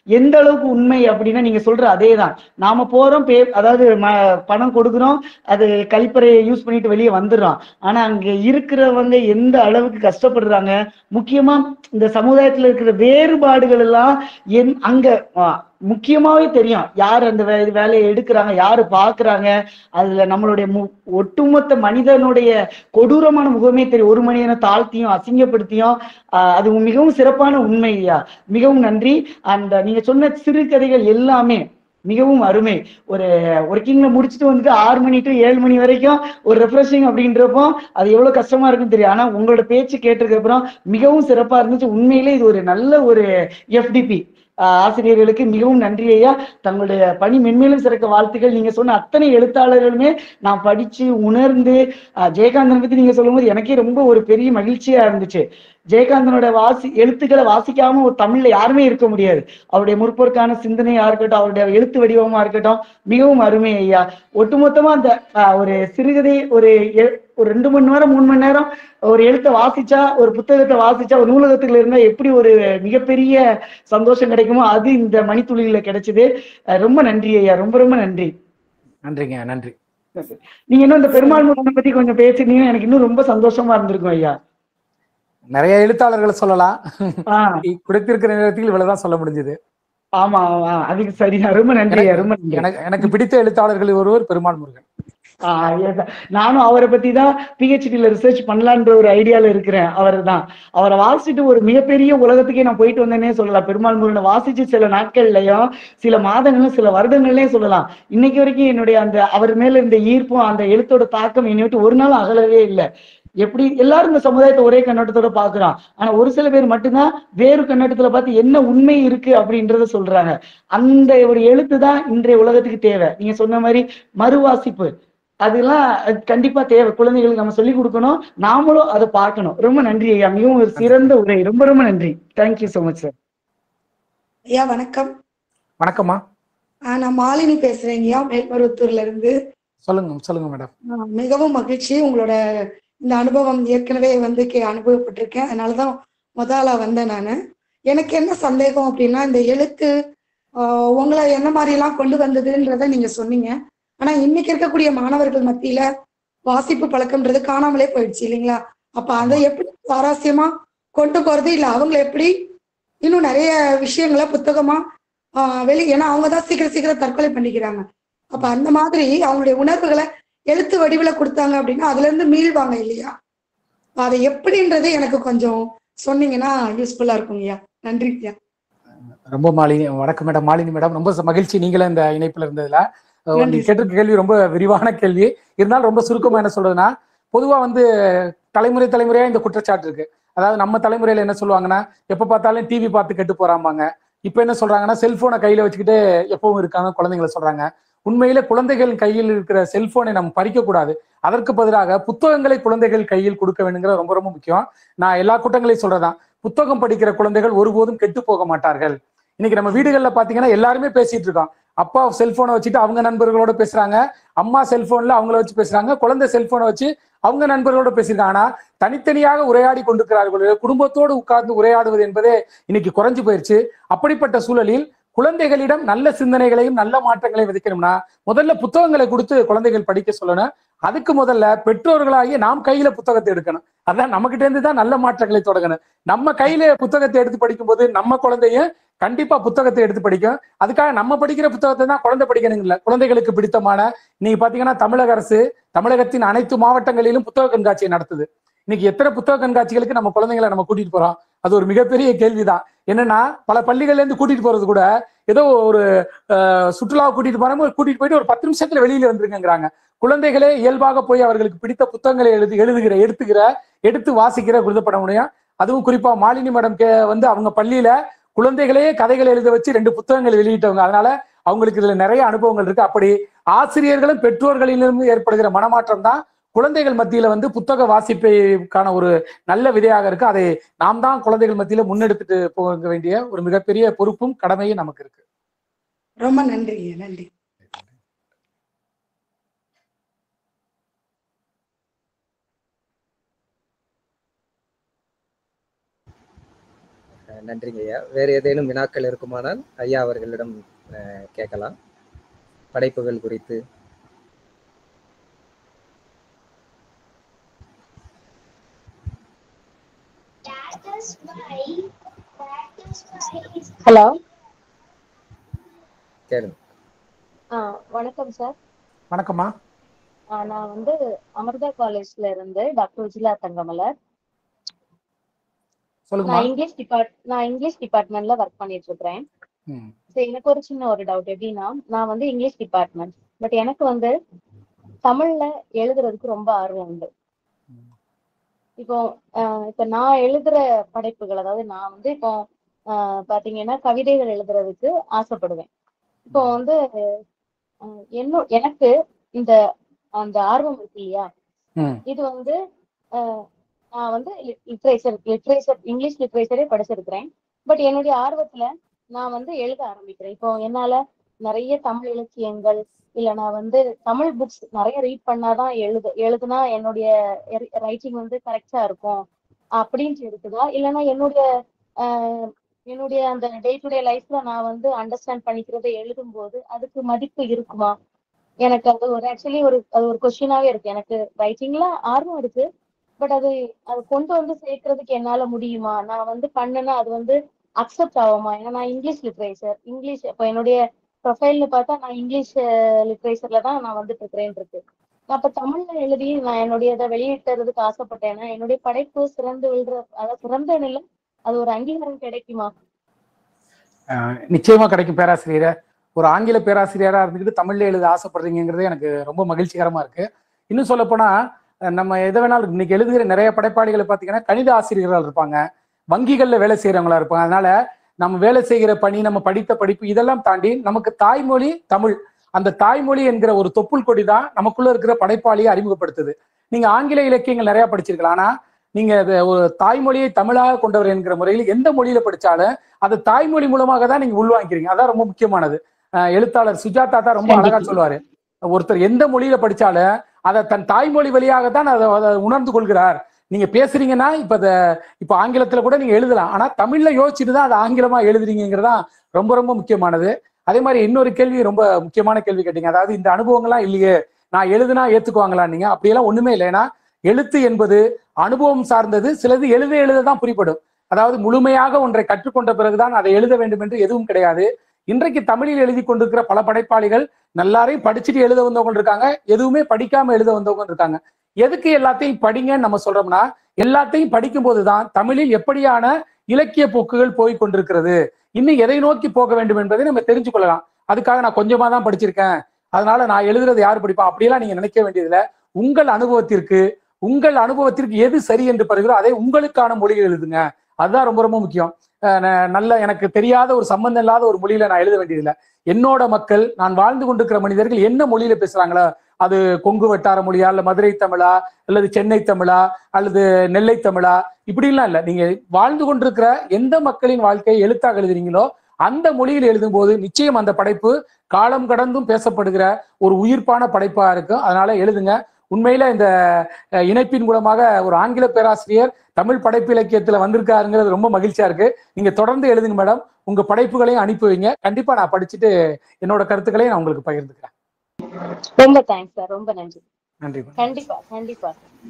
எந்த அளவுக்கு உண்மை அப்படின்னா நீங்க சொல்ற அதே தான் நாம போறோம் பே அதாவது ம- பணம் கொடுக்குறோம் அது கழிப்பறையை யூஸ் பண்ணிட்டு வெளியே வந்துடுறோம் ஆனா அங்க இருக்கிறவங்க எந்த அளவுக்கு கஷ்டப்படுறாங்க முக்கியமா இந்த சமுதாயத்துல இருக்கிற வேறுபாடுகள் எல்லாம் என் அங்க ஆ, முக்கியமாவே தெரியும் யார் அந்த வே- வேலையை எடுக்கிறாங்க யாரு பாக்குறாங்க அதுல நம்மளுடைய மு ஒட்டுமொத்த மனிதனுடைய கொடூரமான முகமே தெரியும் ஒரு மனிதனை தாழ்த்தியும் அசிங்கப்படுத்தியும் ஆஹ் அது மிகவும் சிறப்பான உண்மை ஐயா மிகவும் நன்றி அந்த நீங்க சொன்ன சிறுகதைகள் எல்லாமே மிகவும் அருமை ஒரு ஒர்க்கிங்ல முடிச்சுட்டு வந்துட்டு ஆறு மணி டு ஏழு மணி வரைக்கும் ஒரு ரெஃப்ரெஷிங் அப்படின்றப்போ அது எவ்வளவு கஷ்டமா இருக்குன்னு தெரியும் ஆனா உங்களோட பேச்சு கேட்டதுக்கு அப்புறம் மிகவும் சிறப்பா இருந்துச்சு உண்மையிலே இது ஒரு நல்ல ஒரு எஃப்டிபி ஆசிரியர்களுக்கு மிகவும் நன்றி ஐயா தங்களுடைய பணி மென்மேலும் சிறக்க வாழ்த்துக்கள் நீங்க சொன்ன அத்தனை எழுத்தாளர்களுமே நான் படிச்சு உணர்ந்து ஆஹ் ஜெயகாந்தனை பத்தி நீங்க சொல்லும்போது எனக்கே ரொம்ப ஒரு பெரிய மகிழ்ச்சியா இருந்துச்சு ஜெயகாந்தனோட வாசி எழுத்துக்களை வாசிக்காம ஒரு தமிழ்ல யாருமே இருக்க முடியாது அவருடைய முற்போக்கான சிந்தனையா இருக்கட்டும் அவருடைய எழுத்து வடிவமா இருக்கட்டும் மிகவும் அருமை ஐயா ஒட்டுமொத்தமா அந்த ஆஹ், ஒரு சிறுகதை ஒரு எ- ஒரு ரெண்டு மணி நேரம் மூணு மணி நேரம் ஒரு எழுத்தை வாசிச்சா ஒரு புத்தகத்தை வாசிச்சா ஒரு நூலகத்துல இருந்தா எப்படி ஒரு மிகப்பெரிய சந்தோஷம் கிடைக்குமோ அது இந்த மணித்துளியில கிடைச்சது அஹ், ரொம்ப நன்றி ஐயா ரொம்ப ரொம்ப நன்றி நன்றிங்க நன்றி நீங்க இன்னும் இந்த பெருமாள் முருகனை பத்தி கொஞ்சம் பேசிருந்தீங்கன்னா எனக்கு இன்னும் ரொம்ப சந்தோஷமா இருந்திருக்கும் ஐயா நிறைய எழுத்தாளர்களை சொல்லலாம் ஆஹ் கொடுத்திருக்கிற நேரத்தில் இவ்வளவுதான் சொல்ல முடிஞ்சது ஆமா ஆமா அதுக்கு சரியா ரொம்ப நன்றி ஐயா ரொம்ப நன்றி எனக்கு எனக்கு பிடித்த எழுத்தாளர்கள் ஒருவர் பெருமாள் முருகன் ஆஹ் yes sir. நானும் அவரை பத்தி தான் பிஹெச்டில ரிசர்ச் பண்ணலான்ற ஒரு ஐடியால இருக்கிறேன் அவர் தான் அவரை வாசிச்சுட்டு ஒரு மிகப்பெரிய உலகத்துக்கே நான் போயிட்டு வந்தேனே சொல்லலாம் பெருமாள் முருகனை வாசிச்சு சில நாட்கள்லயும் சில மாதங்களும் சில வருடங்கள்லயும் சொல்லலாம் இன்னைக்கு வரைக்கும் என்னுடைய அந்த அவர் மேல இருந்த ஈர்ப்பும் அந்த எழுத்தோட தாக்கம் என்னை விட்டு ஒரு நாள் அகலவே இல்லை எப்படி எல்லாரும் இந்த சமுதாயத்தை ஒரே கண்ணோட்டத்தோட பாக்குறோம் ஆனா ஒரு சில பேர் மட்டும்தான் வேறு கண்ணோட்டத்துல பார்த்து என்ன உண்மை இருக்கு அப்படின்றத சொல்றாங்க அந்த ஒரு எழுத்து தான் இன்றைய உலகத்துக்கு தேவை நீங்க சொன்ன மாதிரி மறுவாசிப்பு அதெல்லாம் அது கண்டிப்பா தேவை குழந்தைகளுக்கு நம்ம சொல்லி கொடுக்கணும் நாமளும் அதை பார்க்கணும் ரொம்ப நன்றி ஐயா மிகவும் ஒரு சிறந்த உரை ரொம்ப ரொம்ப நன்றி தேங்க்யூ so மச் சார் ஐயா வணக்கம் வணக்கம்மா ஆஹ் நான் மாலினி பேசுறேங்கய்யா மேல்மருவத்தூர்ல இருந்து சொல்லுங்க சொல்லுங்க மேடம் ஆஹ் மிகவும் மகிழ்ச்சி உங்களோட இந்த அனுபவம் ஏற்கனவே வந்து கே அனுபவப்பட்டிருக்கேன் அதனாலதான் முதலா வந்தேன் நான் எனக்கு என்ன சந்தேகம் அப்படின்னா இந்த எழுத்து ஆஹ் உங்களை என்ன மாதிரி எல்லாம் கொண்டு வந்ததுன்றத நீங்க சொன்னீங்க ஆனா இன்னைக்கு இருக்கக்கூடிய மாணவர்கள் மத்தியில வாசிப்பு பழக்கம்ன்றது காணாமலே போயிடுச்சு இல்லைங்களா அப்ப அதை எப்படி சுவாரஸ்யமா கொண்டு போறது இல்ல அவங்கள எப்படி இன்னும் நிறைய விஷயங்களை புத்தகமா ஆஹ் வெளி ஏன்னா அவங்க தான் சீக்கிரம் சீக்கிரம் தற்கொலை பண்ணிக்கிறாங்க அப்ப அந்த மாதிரி அவங்களுடைய உணர்வுகளை எழுத்து வடிவுல கொடுத்தாங்க அப்படின்னா அதுல இருந்து மீள்வாங்க இல்லையா அதை எப்படின்றது எனக்கு கொஞ்சம் சொன்னீங்கன்னா யூஸ்ஃபுல்லா இருக்கும் ஐயா நன்றி ஐயா ரொம்ப மாலினி வணக்கம் மேடம் மாலினி மேடம் ரொம்ப ச- மகிழ்ச்சி நீங்களும் இந்த இணைப்புல இருந்ததுல அஹ் நன்றி நீங்க கேட்டிருக்க கேள்வி ரொம்ப விரிவான கேள்வி இருந்தாலும் ரொம்ப சுருக்கமா என்ன சொல்றதுன்னா பொதுவா வந்து தலைமுறை தலைமுறையா இந்த குற்றச்சாட்டு இருக்கு அதாவது நம்ம தலைமுறையில என்ன சொல்லுவாங்கன்னா எப்ப பார்த்தாலும் டிவி பார்த்து கெட்டு போறாம்பாங்க இப்ப என்ன சொல்றாங்கன்னா செல்போனை கையில வச்சுக்கிட்டு எப்பவும் இருக்காங்க குழந்தைங்களை சொல்றாங்க உண்மையில குழந்தைகள் கையில் இருக்கிற செல்போனை நம்ம பறிக்க கூடாது அதற்கு பதிலாக புத்தகங்களை குழந்தைகள் கையில் கொடுக்க வேணுங்கிறது ரொம்ப ரொம்ப முக்கியம் நான் எல்லா கூட்டங்களையும் சொல்றதான் புத்தகம் படிக்கிற குழந்தைகள் ஒருபோதும் கெட்டு போக மாட்டார்கள் இன்னைக்கு நம்ம வீடுகள்ல பாத்தீங்கன்னா எல்லாருமே பேசிட்டு இருக்கோம் அப்பா செல்போனை வச்சுட்டு அவங்க நண்பர்களோட பேசுறாங்க அம்மா செல்போன்ல அவங்கள வச்சு பேசுறாங்க குழந்தை செல்போனை வச்சு அவங்க நண்பர்களோட பேசியிருக்காங்க ஆனா தனித்தனியாக உரையாடி கொண்டிருக்கிறார்கள் குடும்பத்தோடு உட்கார்ந்து உரையாடுவது என்பதே இன்னைக்கு குறைஞ்சு போயிருச்சு அப்படிப்பட்ட சூழலில் குழந்தைகளிடம் நல்ல சிந்தனைகளையும் நல்ல மாற்றங்களையும் விதைக்கணும்னா முதல்ல புத்தகங்களை கொடுத்து குழந்தைகள் படிக்க சொல்லணும் அதுக்கு முதல்ல பெற்றோர்களாகிய நாம் கையில புத்தகத்தை எடுக்கணும் அதான் நம்ம கிட்ட இருந்து தான் நல்ல மாற்றங்களை தொடங்கணும் நம்ம கையில புத்தகத்தை எடுத்து படிக்கும்போது நம்ம குழந்தையும் கண்டிப்பா புத்தகத்தை எடுத்து படிக்கும் அதுக்காக நம்ம படிக்கிற புத்தகத்தை தான் குழந்தை படிக்கணும் இல்ல குழந்தைகளுக்கு பிடித்தமான நீங்க பாத்தீங்கன்னா தமிழக அரசு தமிழகத்தின் அனைத்து மாவட்டங்களிலும் புத்தக கண்காட்சியை நடத்துது இன்னைக்கு எத்தனை புத்தக கண்காட்சிகளுக்கு நம்ம குழந்தைங்களை நம்ம கூட்டிட்டு போறோம் அது ஒரு மிகப்பெரிய கேள்விதான் என்னன்னா பல பள்ளிகள்ல இருந்து கூட்டிட்டு போறது கூட ஏதோ ஒரு அஹ், சுற்றுலாவை கூட்டிட்டு போறாம கூட்டிட்டு போயிட்டு ஒரு பத்து நிமிஷத்துல வெளியில வந்துருங்கிறாங்க குழந்தைகளே இயல்பாக போய் அவர்களுக்கு பிடித்த புத்தகங்களை எழுதி எழுதுகிற எடுத்துக்கிற எடுத்து வாசிக்கிற குருதப்பட முடியும் அதுவும் குறிப்பா மாலினி மேடம் கே வந்து அவங்க பள்ளியில குழந்தைகளே கதைகள் எழுத வச்சு ரெண்டு புத்தகங்கள் வெளியிட்டவங்க அதனால அவங்களுக்கு இதுல நிறைய அனுபவங்கள் இருக்கு அப்படி ஆசிரியர்களும் பெற்றோர்களிலும் ஏற்படுகிற மனமாற்றம் தான் குழந்தைகள் மத்தியில வந்து புத்தக வாசிப்பைக்கான ஒரு நல்ல விதையாக இருக்கு அதை நாம் தான் குழந்தைகள் மத்தியில முன்னெடுத்துட்டு போக வேண்டிய ஒரு மிகப்பெரிய பொறுப்பும் கடமையும் நமக்கு இருக்கு ரொம்ப நன்றி ஐயா நன்றி அஹ் நன்றிங்க ஐயா வேறு ஏதேனும் வினாக்கள் இருக்குமானால் ஐயா அவர்களிடம் அஹ், கேட்கலாம் படைப்புகள் குறித்து ஹலோ கேளுங்க ஆ வணக்கம் சார் வணக்கம்மா ஆ, நான் வந்து அமிர்தா காலேஜ்ல இருந்து டாக்டர் விஜிலா தங்கமலர் சொல்லுங்கம்மா நான் இங்கிலீஷ் டிபார்ட் நான் இங்கிலீஷ் டிபார்ட்மெண்ட்ல ஒர்க் பண்ணிட்டு இருக்கிறேன் ம் So, எனக்கு ஒரு சின்ன ஒரு டவுட் எப்படின்னா நான் வந்து இங்கிலீஷ் டிபார்ட்மெண்ட் பட் எனக்கு வந்து தமிழ்ல எழுதுறதுக்கு ரொம்ப ஆர்வம் உண்டு இப்போ ஆஹ் இப்போ நான் எழுதுற படைப்புகள் அதாவது நான் வந்து இப்போ ஆஹ் பாத்தீங்கன்னா கவிதைகள் எழுதுறதுக்கு ஆசைப்படுவேன் இப்போ வந்து ஆஹ் என்ன எனக்கு இந்த அந்த ஆர்வம் இருக்கு இல்லையா ம் இது வந்து ஆஹ் நான் வந்து லிட்ரேச்சர் லிட்ரேச்சர் இங்கிலீஷ் லிட்ரேச்சரே படிச்சிருக்கிறேன் பட் என்னுடைய ஆர்வத்துல நான் வந்து எழுத ஆரம்பிக்கிறேன் இப்போ என்னால நிறைய தமிழ் இலக்கியங்கள் இல்ல நான் வந்து தமிழ் புக்ஸ் நிறைய ரீட் பண்ணாதான் எழுது எழுதுனா என்னுடைய ரைட்டிங் வந்து கரெக்டா இருக்கும் அப்படின்ட்டு இருக்குதா இல்லைன்னா என்னுடைய ஆஹ் என்னுடைய அந்த டே டு டே லைஃப்ல நான் வந்து அண்டர்ஸ்டாண்ட் பண்ணிக்கிறதை எழுதும்போது அதுக்கு மதிப்பு இருக்குமா எனக்கு அது ஒரு ஆக்சுவலி ஒரு அது ஒரு கொஸ்டினாவே இருக்கு எனக்கு ரைட்டிங்ல ஆர்வம் இருக்கு பட் அது அது கொண்டு வந்து சேர்க்கறதுக்கு என்னால முடியுமா நான் வந்து பண்ணேன்னா அது வந்து அக்செப்ட் ஆகுமா ஏன்னா நான் இங்கிலீஷ் லிட்ரேச்சர் இங்கிலீஷ் இப்போ என்னுடைய ப்ரொஃபைல்னு பார்த்தா நான் இங்கிலீஷ் லிட்ரேச்சர்ல தான் நான் வந்துட்டு இருக்கிறேன் இருக்கு அப்ப தமிழ்ல எழுதி நான் என்னுடைய இதை வெளியிட்டுறதுக்கு ஆசைப்பட்டேன்னா என்னுடைய படைப்பு சிறந்து விழுற அதாவது சிறந்த நிலை அது ஒரு அங்கீகாரம் கிடைக்குமா அஹ் நிச்சயமா கிடைக்கும் பேராசிரியரை ஒரு ஆங்கில பேராசிரியரா இருந்துக்கிட்டு தமிழ்ல எழுத ஆசைப்படுறீங்கிறது எனக்கு ரொம்ப மகிழ்ச்சிகரமா இருக்கு இன்னும் சொல்ல போனா அஹ் நம்ம எதை வேணாலும் இன்னைக்கு எழுதுகிற நிறைய படைப்பாளிகளை பார்த்தீங்கன்னா கணித ஆசிரியர்கள் இருப்பாங்க வங்கிகள்ல வேலை செய்யறவங்களா இருப்பாங்க அதனால நம்ம வேலை செய்கிற பணி நம்ம படித்த படிப்பு இதெல்லாம் தாண்டி நமக்கு தாய்மொழி தமிழ் அந்த தாய்மொழி என்கிற ஒரு தொப்புள் கொடி தான் நமக்குள்ள இருக்கிற படைப்பாளியை அறிமுகப்படுத்துது நீங்க ஆங்கில இலக்கியங்கள் நிறைய படிச்சிருக்கலாம் ஆனா நீங்க அது ஒரு தாய்மொழியை தமிழாக கொண்டவர் என்கிற முறையில் எந்த மொழியில படிச்சாலும் அது தாய்மொழி மூலமாக தான் நீங்க உள்வாங்கிக்கிறீங்க அதான் ரொம்ப முக்கியமானது அஹ் எழுத்தாளர் சுஜாதா தான் ரொம்ப அழகா சொல்லுவாரு ஒருத்தர் எந்த மொழியில படிச்சாலும் அதை தன் தாய்மொழி வழியாக தான் அதை அதை உணர்ந்து கொள்கிறார் நீங்க பேசுறீங்கன்னா இப்ப அத இப்ப ஆங்கிலத்துல கூட நீங்க எழுதலாம் ஆனா தமிழ்ல யோசிச்சுட்டு தான் அதை ஆங்கிலமா எழுதுறீங்கிறதா ரொம்ப ரொம்ப முக்கியமானது அதே மாதிரி இன்னொரு கேள்வி ரொம்ப முக்கியமான கேள்வி கேட்டீங்க அதாவது இந்த அனுபவங்கள்லாம் இல்லையே நான் எழுதுனா ஏத்துக்குவாங்களா நீங்க அப்படியெல்லாம் ஒண்ணுமே இல்லை ஏன்னா எழுத்து என்பது அனுபவம் சார்ந்தது சிலது எழுத எழுத தான் புரிப்படும் அதாவது முழுமையாக ஒன்றை கற்றுக்கொண்ட பிறகுதான் அதை எழுத வேண்டும் என்று எதுவும் கிடையாது இன்றைக்கு தமிழில் எழுதி கொண்டிருக்கிற பல படைப்பாளிகள் நல்லாரையும் படிச்சுட்டு எழுத வந்தவங்க இருக்காங்க எதுவுமே படிக்காம எழுத வந்தவங்க இருக்காங்க எதுக்கு எல்லாத்தையும் படிங்கன்னு நம்ம சொல்றோம்னா எல்லாத்தையும் படிக்கும் போதுதான் தமிழில் எப்படியான இலக்கிய போக்குகள் போய் கொண்டிருக்கிறது இன்னும் எதை நோக்கி போக வேண்டும் என்பதை நம்ம தெரிஞ்சு கொள்ளலாம் அதுக்காக நான் கொஞ்சமா தான் படிச்சிருக்கேன் அதனால நான் எழுதுறது யார் படிப்பா அப்படியெல்லாம் நீங்க நினைக்க வேண்டியதில்லை உங்கள் அனுபவத்திற்கு உங்கள் அனுபவத்திற்கு எது சரி என்று படுகிறோ அதை உங்களுக்கான மொழியில் எழுதுங்க அதுதான் ரொம்ப ரொம்ப முக்கியம் அஹ் ந- நல்ல எனக்கு தெரியாத ஒரு சம்பந்தம் இல்லாத ஒரு மொழியில நான் எழுத வேண்டியதில்லை என்னோட மக்கள் நான் வாழ்ந்து கொண்டிருக்கிற மனிதர்கள் என்ன மொழியில பேசுறாங்களோ அது கொங்கு வட்டார மொழியா இல்ல மதுரை தமிழா அல்லது சென்னை தமிழா அல்லது நெல்லை தமிழா இப்படிலாம் இல்ல நீங்க வாழ்ந்து கொண்டிருக்கிற எந்த மக்களின் வாழ்க்கையை எழுத்தாக எழுதுறீங்களோ அந்த மொழியில் எழுதும் போது நிச்சயம் அந்த படைப்பு காலம் கடந்தும் பேசப்படுகிற ஒரு உயிர்ப்பான படைப்பா இருக்கும் அதனால எழுதுங்க உண்மையில இந்த அஹ், இணைப்பின் மூலமாக ஒரு ஆங்கில பேராசிரியர் தமிழ் படைப்பு இலக்கியத்துல வந்திருக்காருங்கிறது ரொம்ப மகிழ்ச்சியா இருக்கு நீங்க தொடர்ந்து எழுதுங்க மேடம் உங்க படைப்புகளையும் அனுப்பி வைங்க கண்டிப்பா நான் படிச்சுட்டு என்னோட கருத்துக்களையும் நான் உங்களுக்கு பகிர்ந்துக்கிறேன் ரொம்ப தேங்க்ஸ் சார் ரொம்ப நன்றி நன்றி மேடம் கண்டிப்பா கண்டிப்பா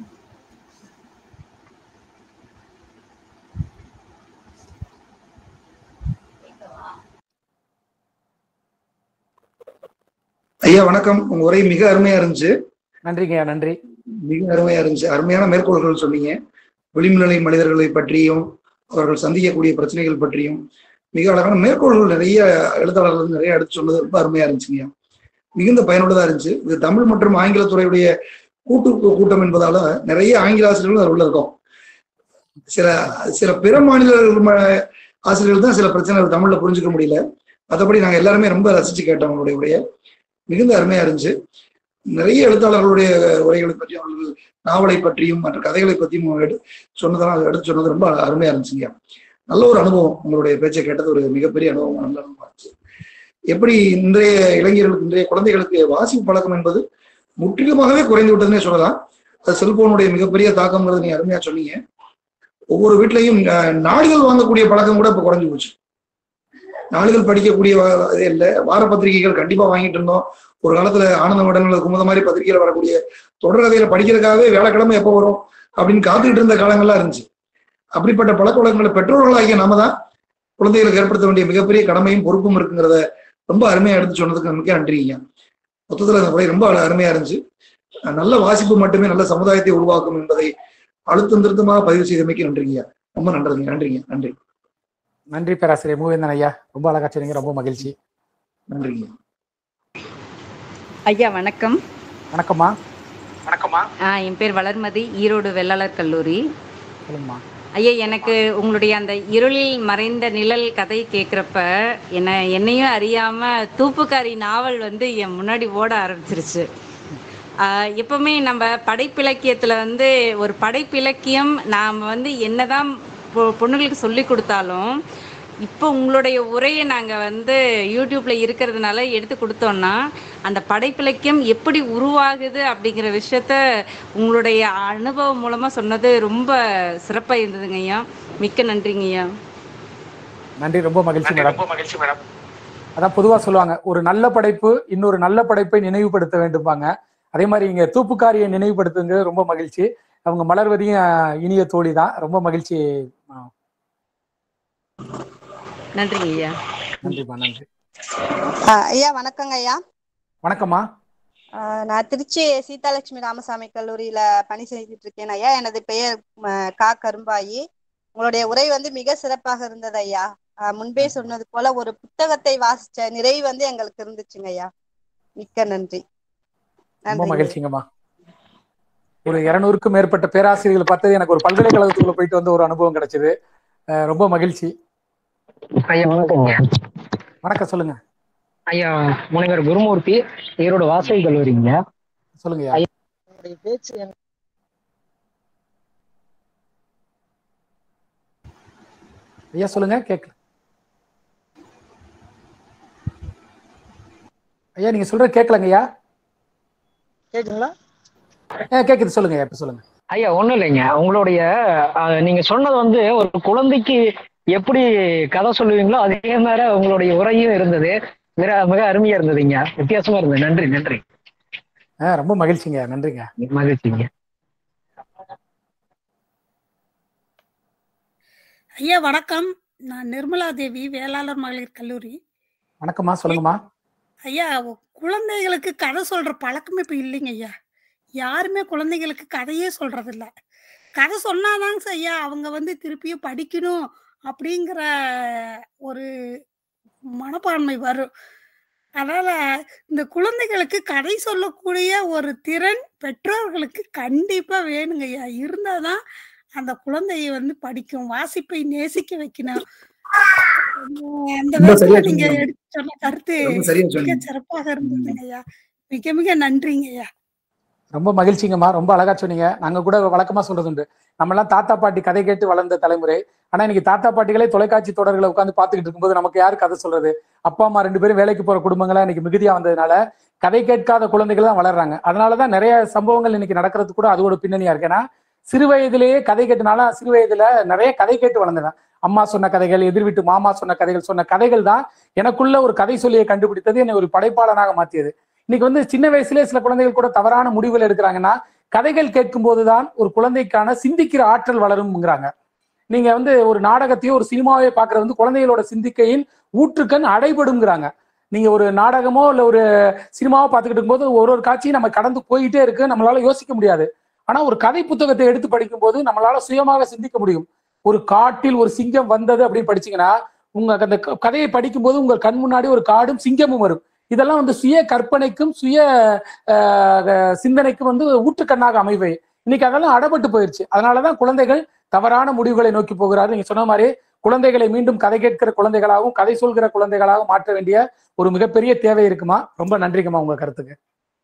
ஐயா வணக்கம் உங்க உரை மிக அருமையா இருந்துச்சு நன்றிங்கய்யா நன்றி மிக அருமையா இருந்துச்சு அருமையான மேற்கோள்கள் சொன்னீங்க விளிம்புநிலை மனிதர்களை பற்றியும் அவர்கள் சந்திக்கக்கூடிய பிரச்சனைகள் பற்றியும் மிக அழகான மேற்கோள்கள் நிறைய எழுத்தாளர்கள் நிறைய எடுத்து சொன்னது ரொம்ப அருமையா இருந்துச்சுங்க மிகுந்த பயனுள்ளதா இருந்துச்சு இது தமிழ் மற்றும் ஆங்கில துறையுடைய கூட்டு கூட்டம் என்பதால நிறைய ஆங்கில ஆசிரியர்களும் அதில் உள்ள இருக்கும் சில சில பிற மாநில ம- ஆசிரியர்கள் தான் சில பிரச்சனைகள் தமிழ்ல புரிஞ்சுக்க முடியல மற்றபடி நாங்க எல்லாருமே ரொம்ப ரசிச்சு கேட்டோம் அவங்களுடைய உரையை மிகுந்த அருமையா இருந்துச்சு நிறைய எழுத்தாளர்களுடைய உரைகளை பற்றியும் அவர்கள் நாவலை பற்றியும் மற்ற கதைகளை பற்றியும் எடு சொன்னதெல்லாம் அதை எடுத்து சொன்னது ரொம்ப அருமையா இருந்துச்சுங்க நல்ல ஒரு அனுபவம் உங்களுடைய பேச்சை கேட்டது ஒரு மிகப்பெரிய அனுபவம் நல்ல அனுபவம் இருந்துச்சு எப்படி இன்றைய இளைஞர்களுக்கு இன்றைய குழந்தைகளுக்கு வாசிப்பு பழக்கம் என்பது முற்றிலுமாகவே குறைந்து விட்டதுன்னே சொல்லலாம் அது செல்போனுடைய மிகப்பெரிய தாக்கம்ங்கிறது நீங்க அருமையா சொன்னீங்க ஒவ்வொரு வீட்லயும் அஹ், நாளிதழ் வாங்கக்கூடிய பழக்கம் கூட இப்ப குறைஞ்சு போச்சு நாளிதழ் படிக்கக்கூடிய வ- இது இல்லை வார பத்திரிகைகள் கண்டிப்பா வாங்கிட்டு இருந்தோம் ஒரு காலத்துல ஆனந்த மடங்கள் குமுத மாதிரி பத்திரிகையில வரக்கூடிய தொடர் கதையில படிக்கிறதுக்காகவே வேலைக்கிழமை எப்போ வரும் அப்படின்னு காத்துக்கிட்டு இருந்த காலங்கள்லாம் இருந்துச்சு அப்படிப்பட்ட பழக்க வழக்கங்களை பெற்றோர்களாகிய நாம தான் குழந்தைகளுக்கு ஏற்படுத்த வேண்டிய மிகப்பெரிய கடமையும் பொறுப்பும் இருக்குங்கிறத ரொம்ப அருமையா எடுத்து சொன்னதுக்கு மிக்க நன்றிங்க மொத்தத்துல அந்த உரை ரொம்ப அருமையா இருந்துச்சு அஹ் நல்ல வாசிப்பு மட்டுமே நல்ல சமுதாயத்தை உருவாக்கும் என்பதை அழுத்தம் திருத்தமாக பதிவு செய்தமைக்கு நன்றிங்க ரொம்ப நன்றிங்க நன்றிங்க நன்றி நன்றி பேராசிரியர் மூவேந்தன் ஐயா ரொம்ப அழகா சொன்னீங்க ரொம்ப மகிழ்ச்சி நன்றிங்க ஐயா வணக்கம் வணக்கம்மா வணக்கம்மா ஆ, என் பேர் வளர்மதி ஈரோடு வெள்ளாளர் கல்லூரி சொல்லுங்கம்மா ஐயா எனக்கு உங்களுடைய அந்த இருளில் மறைந்த நிழல் கதை கேட்குறப்ப என்ன என்னையும் அறியாம தூப்புக்காரி நாவல் வந்து என் முன்னாடி ஓட ஆரம்பிச்சிருச்சு ஆ, எப்பவுமே நம்ம படைப்பிலக்கியத்துல வந்து ஒரு படைப்பிலக்கியம் நாம் வந்து என்னதான் பொ- பொண்ணுங்களுக்கு சொல்லி கொடுத்தாலும் இப்போ உங்களுடைய உரையை நாங்கள் வந்து யூடியூப்ல இருக்கிறதுனால எடுத்து கொடுத்தோம்னா அந்த படைப்பிலக்கியம் எப்படி உருவாகுது அப்படிங்கிற விஷயத்த உங்களுடைய அனுபவம் மூலமா சொன்னது ரொம்ப சிறப்பா இருந்ததுங்க ஐயா மிக்க நன்றிங்க ஐயா நன்றி ரொம்ப மகிழ்ச்சி மேடம் ரொம்ப மகிழ்ச்சி மேடம் அதான் பொதுவா சொல்லுவாங்க ஒரு நல்ல படைப்பு இன்னொரு நல்ல படைப்பை நினைவுபடுத்த வேண்டும்பாங்க அதே மாதிரி இங்க தூப்புக்காரியை நினைவுபடுத்துங்க ரொம்ப மகிழ்ச்சி அவங்க மலர்வதியும் அஹ், இனிய தோழி தான் ரொம்ப மகிழ்ச்சி அஹ், நன்றிங்க ஐயா நன்றிம்மா நன்றி ஆ, ஐயா வணக்கங்க ஐயா வணக்கம்மா ஆ, நான் திருச்சி சீதாலட்சுமி ராமசாமி கல்லூரியில பணி செய்துட்டு இருக்கேன் ஐயா எனது பெயர் ம, கா கரும்பாயி உங்களுடைய உரை வந்து மிக சிறப்பாக இருந்தது ஐயா ஆ, முன்பே சொன்னது போல ஒரு புத்தகத்தை வாசிச்ச நிறைவு வந்து எங்களுக்கு இருந்துச்சுங்க ஐயா மிக்க நன்றி ரொம்ப நன்றி மகிழ்ச்சிங்கம்மா ஒரு இருநூறுக்கும் மேற்பட்ட பேராசிரியர்கள் பார்த்தது எனக்கு ஒரு பல்கலைக்கழகத்துக்குள்ள போயிட்டு வந்து ஒரு அனுபவம் கிடைச்சது அஹ், ரொம்ப மகிழ்ச்சி ஐயா வணக்கங்க வணக்கம் சொல்லுங்க ஐயா முனைவர் குருமூர்த்தி ஈரோடு வாசவி கல்லூரிங்க சொல்லுங்க ஐயா உங்களுடைய பேச்சு எனக்கு ஐயா சொல்லுங்க கேட்கல ஐயா நீங்க சொல்ற கேட்கலங்க ஐயா கேக்குங்களா அஹ், கேக்குது சொல்லுங்க ஐயா இப்ப சொல்லுங்க ஐயா ஒண்ணும் இல்லைங்க உங்களுடைய அஹ், நீங்க சொன்னது வந்து ஒரு குழந்தைக்கு எப்படி கதை சொல்லுவீங்களோ அதே மாதிரி உங்களுடைய உரையும் இருந்தது மிக மிக அருமையா இருந்ததுங்க வித்தியாசமா இருந்தது நன்றி நன்றி அஹ், ரொம்ப மகிழ்ச்சிங்க நன்றிங்க மகிழ்ச்சிங்க ஐயா வணக்கம் நான் நிர்மலா தேவி வேளாளர் மகளிர் கல்லூரி வணக்கம்மா சொல்லுங்கம்மா ஐயா ஒ- குழந்தைகளுக்கு கதை சொல்ற பழக்கமே இப்ப இல்லைங்க ஐயா யாருமே குழந்தைகளுக்கு கதையே சொல்றது இல்ல கதை சொன்னாதாங்க சார் ஐயா அவங்க வந்து திருப்பியும் படிக்கணும் அப்படிங்கிற ஒரு மனப்பான்மை வரும் அதனால இந்த குழந்தைகளுக்கு கதை சொல்லக்கூடிய ஒரு திறன் பெற்றோர்களுக்கு கண்டிப்பா வேணுங்க ஐயா இருந்தாதான் அந்த குழந்தையை வந்து படிக்கும் வாசிப்பை நேசிக்க வைக்கணும் உம் அந்த ரொம்ப விதத்துல சரியா நீங்க சொன்னீங்க. எடுத்து சொன்ன கருத்து ரொம்ப சரியா மிக சொன்னீங்க. சிறப்பாக இருந்ததுங்க ஐயா மிக மிக நன்றிங்க ஐயா ரொம்ப மகிழ்ச்சிங்கம்மா ரொம்ப அழகா சொன்னீங்க நாங்க கூட வழக்கமா சொல்றது உண்டு நம்ம எல்லாம் தாத்தா பாட்டி கதை கேட்டு வளர்ந்த தலைமுறை ஆனா இன்னைக்கு தாத்தா பாட்டிகளே தொலைக்காட்சி தொடர்களை உட்காந்து பார்த்துக்கிட்டு இருக்கும்போது நமக்கு யாரு கதை சொல்றது அப்பா அம்மா ரெண்டு பேரும் வேலைக்கு போற குடும்பங்களா இன்னைக்கு மிகுதியா வந்ததுனால கதை கேட்காத குழந்தைகள் தான் வளர்றாங்க அதனாலதான் நிறைய சம்பவங்கள் இன்னைக்கு நடக்கிறது கூட அதோட பின்னணியா இருக்கு ஏன்னா சிறு வயதிலேயே கதை கேட்டனால சிறு வயதுல நிறைய கதை கேட்டு வளர்ந்தேன் அம்மா சொன்ன கதைகள் எதிர் வீட்டு மாமா சொன்ன கதைகள் சொன்ன கதைகள் தான் எனக்குள்ள ஒரு கதை சொல்லியை கண்டுபிடித்தது என்னை ஒரு படைப்பாளனாக மாற்றியது இன்னைக்கு வந்து சின்ன வயசுலயே சில குழந்தைகள் கூட தவறான முடிவுகள் எடுக்கிறாங்கன்னா கதைகள் கேட்கும் போதுதான் ஒரு குழந்தைக்கான சிந்திக்கிற ஆற்றல் வளரும்ங்கிறாங்க நீங்க வந்து ஒரு நாடகத்தையோ ஒரு சினிமாவையோ பாக்குறது வந்து குழந்தைகளோட சிந்திக்கையின் ஊற்றுக்கண் அடைபடுங்கிறாங்க நீங்க ஒரு நாடகமோ இல்ல ஒரு சினிமாவோ பார்த்துக்கிட்டு இருக்கும்போது ஒரு ஒரு காட்சியும் நம்ம கடந்து போயிட்டே இருக்கு நம்மளால யோசிக்க முடியாது ஆனா ஒரு கதை புத்தகத்தை எடுத்து படிக்கும் போது நம்மளால சுயமாக சிந்திக்க முடியும் ஒரு காட்டில் ஒரு சிங்கம் வந்தது அப்படின்னு படிச்சீங்கன்னா உங்க அந்த க- கதையை படிக்கும்போது உங்க கண் முன்னாடி ஒரு காடும் சிங்கமும் வரும் இதெல்லாம் வந்து சுய கற்பனைக்கும் சுய ஆஹ், அஹ், சிந்தனைக்கும் வந்து ஊற்றுக்கண்ணாக அமைவை இன்னைக்கு அதெல்லாம் அடப்பட்டு போயிருச்சு அதனாலதான் குழந்தைகள் தவறான முடிவுகளை நோக்கி போகிறார்கள் நீங்க சொன்ன மாதிரி குழந்தைகளை மீண்டும் கதை கேட்கிற குழந்தைகளாகவும் கதை சொல்கிற குழந்தைகளாகவும் மாற்ற வேண்டிய ஒரு மிகப்பெரிய தேவை இருக்குமா ரொம்ப நன்றிங்கம்மா உங்க கருத்துக்கு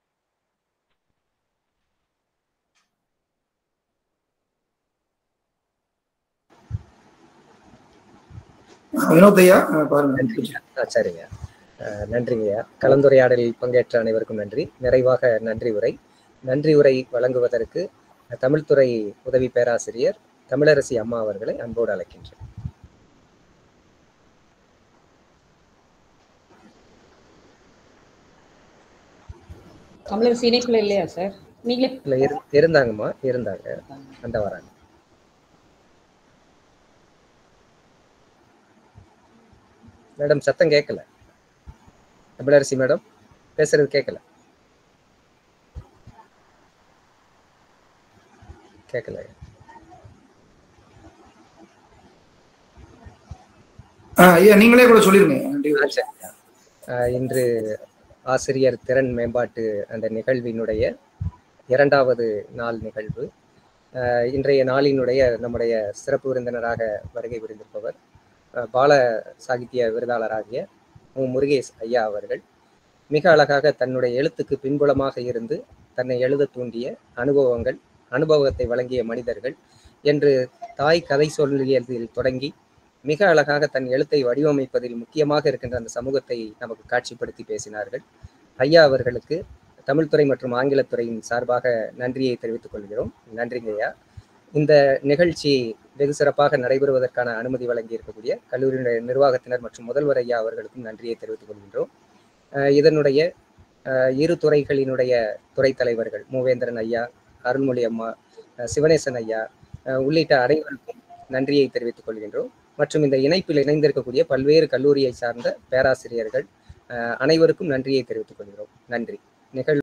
வினோத் ஐயா அஹ் பாருங்க நன்றிங்க ஆ, சரிங்க அஹ், நன்றிங்கய்யா கலந்துரையாடலில் பங்கேற்ற அனைவருக்கும் நன்றி நிறைவாக நன்றி உரை நன்றி உரை வழங்குவதற்கு தமிழ்துறை உதவி பேராசிரியர் தமிழரசி அம்மா அவர்களை அன்போடு அழைக்கின்றேன் தமிழரசி இணைப்புல இல்லையா சார் நீங்களே இல்ல இரு- இருந்தாங்கம்மா இருந்தாங்க அந்த வராங்க மேடம் சத்தம் கேட்கல தமிழரசி மேடம் பேசுறது கேட்கல கேட்கல ஆஹ் ஐயா நீங்களே கூட சொல்லிருங்க ஆ, சரி. ஆஹ் இன்று ஆசிரியர் திறன் மேம்பாட்டு அந்த நிகழ்வினுடைய இரண்டாவது நாள் நிகழ்வு ஆஹ் இன்றைய நாளினுடைய நம்முடைய சிறப்பு விருந்தினராக வருகை புரிந்திருப்பவர் ஆஹ் பால சாகித்ய விருதாளராகிய மு முருகேஷ் ஐயா அவர்கள் மிக அழகாக தன்னுடைய எழுத்துக்கு பின்புலமாக இருந்து தன்னை எழுத தூண்டிய அனுபவங்கள் அனுபவத்தை வழங்கிய மனிதர்கள் என்று தாய் கதை சொல்லியதில் தொடங்கி மிக அழகாக தன் எழுத்தை வடிவமைப்பதில் முக்கியமாக இருக்கின்ற அந்த சமூகத்தை நமக்கு காட்சிப்படுத்தி பேசினார்கள் ஐயா அவர்களுக்கு தமிழ்துறை மற்றும் ஆங்கிலத்துறையின் சார்பாக நன்றியை தெரிவித்துக் கொள்கிறோம் நன்றிங்க ஐயா இந்த நிகழ்ச்சி வெகு சிறப்பாக நடைபெறுவதற்கான அனுமதி வழங்கி இருக்கக்கூடிய கல்லூரியினுடைய நிர்வாகத்தினர் மற்றும் முதல்வர் ஐயா அவர்களுக்கும் நன்றியை தெரிவித்துக் கொள்கின்றோம் அஹ் இதனுடைய அஹ் இரு துறைகளினுடைய துறை தலைவர்கள் மூவேந்திரன் ஐயா அருள்மொழி அம்மா அஹ் சிவனேசன் ஐயா அஹ் உள்ளிட்ட அனைவருக்கும் நன்றியை தெரிவித்துக் கொள்கின்றோம் மற்றும் இந்த இணைப்பில் இணைந்திருக்கக்கூடிய பல்வேறு கல்லூரியை சார்ந்த பேராசிரியர்கள் அஹ் அனைவருக்கும் நன்றியை தெரிவித்துக் கொள்கிறோம் நன்றி நிகழ்வு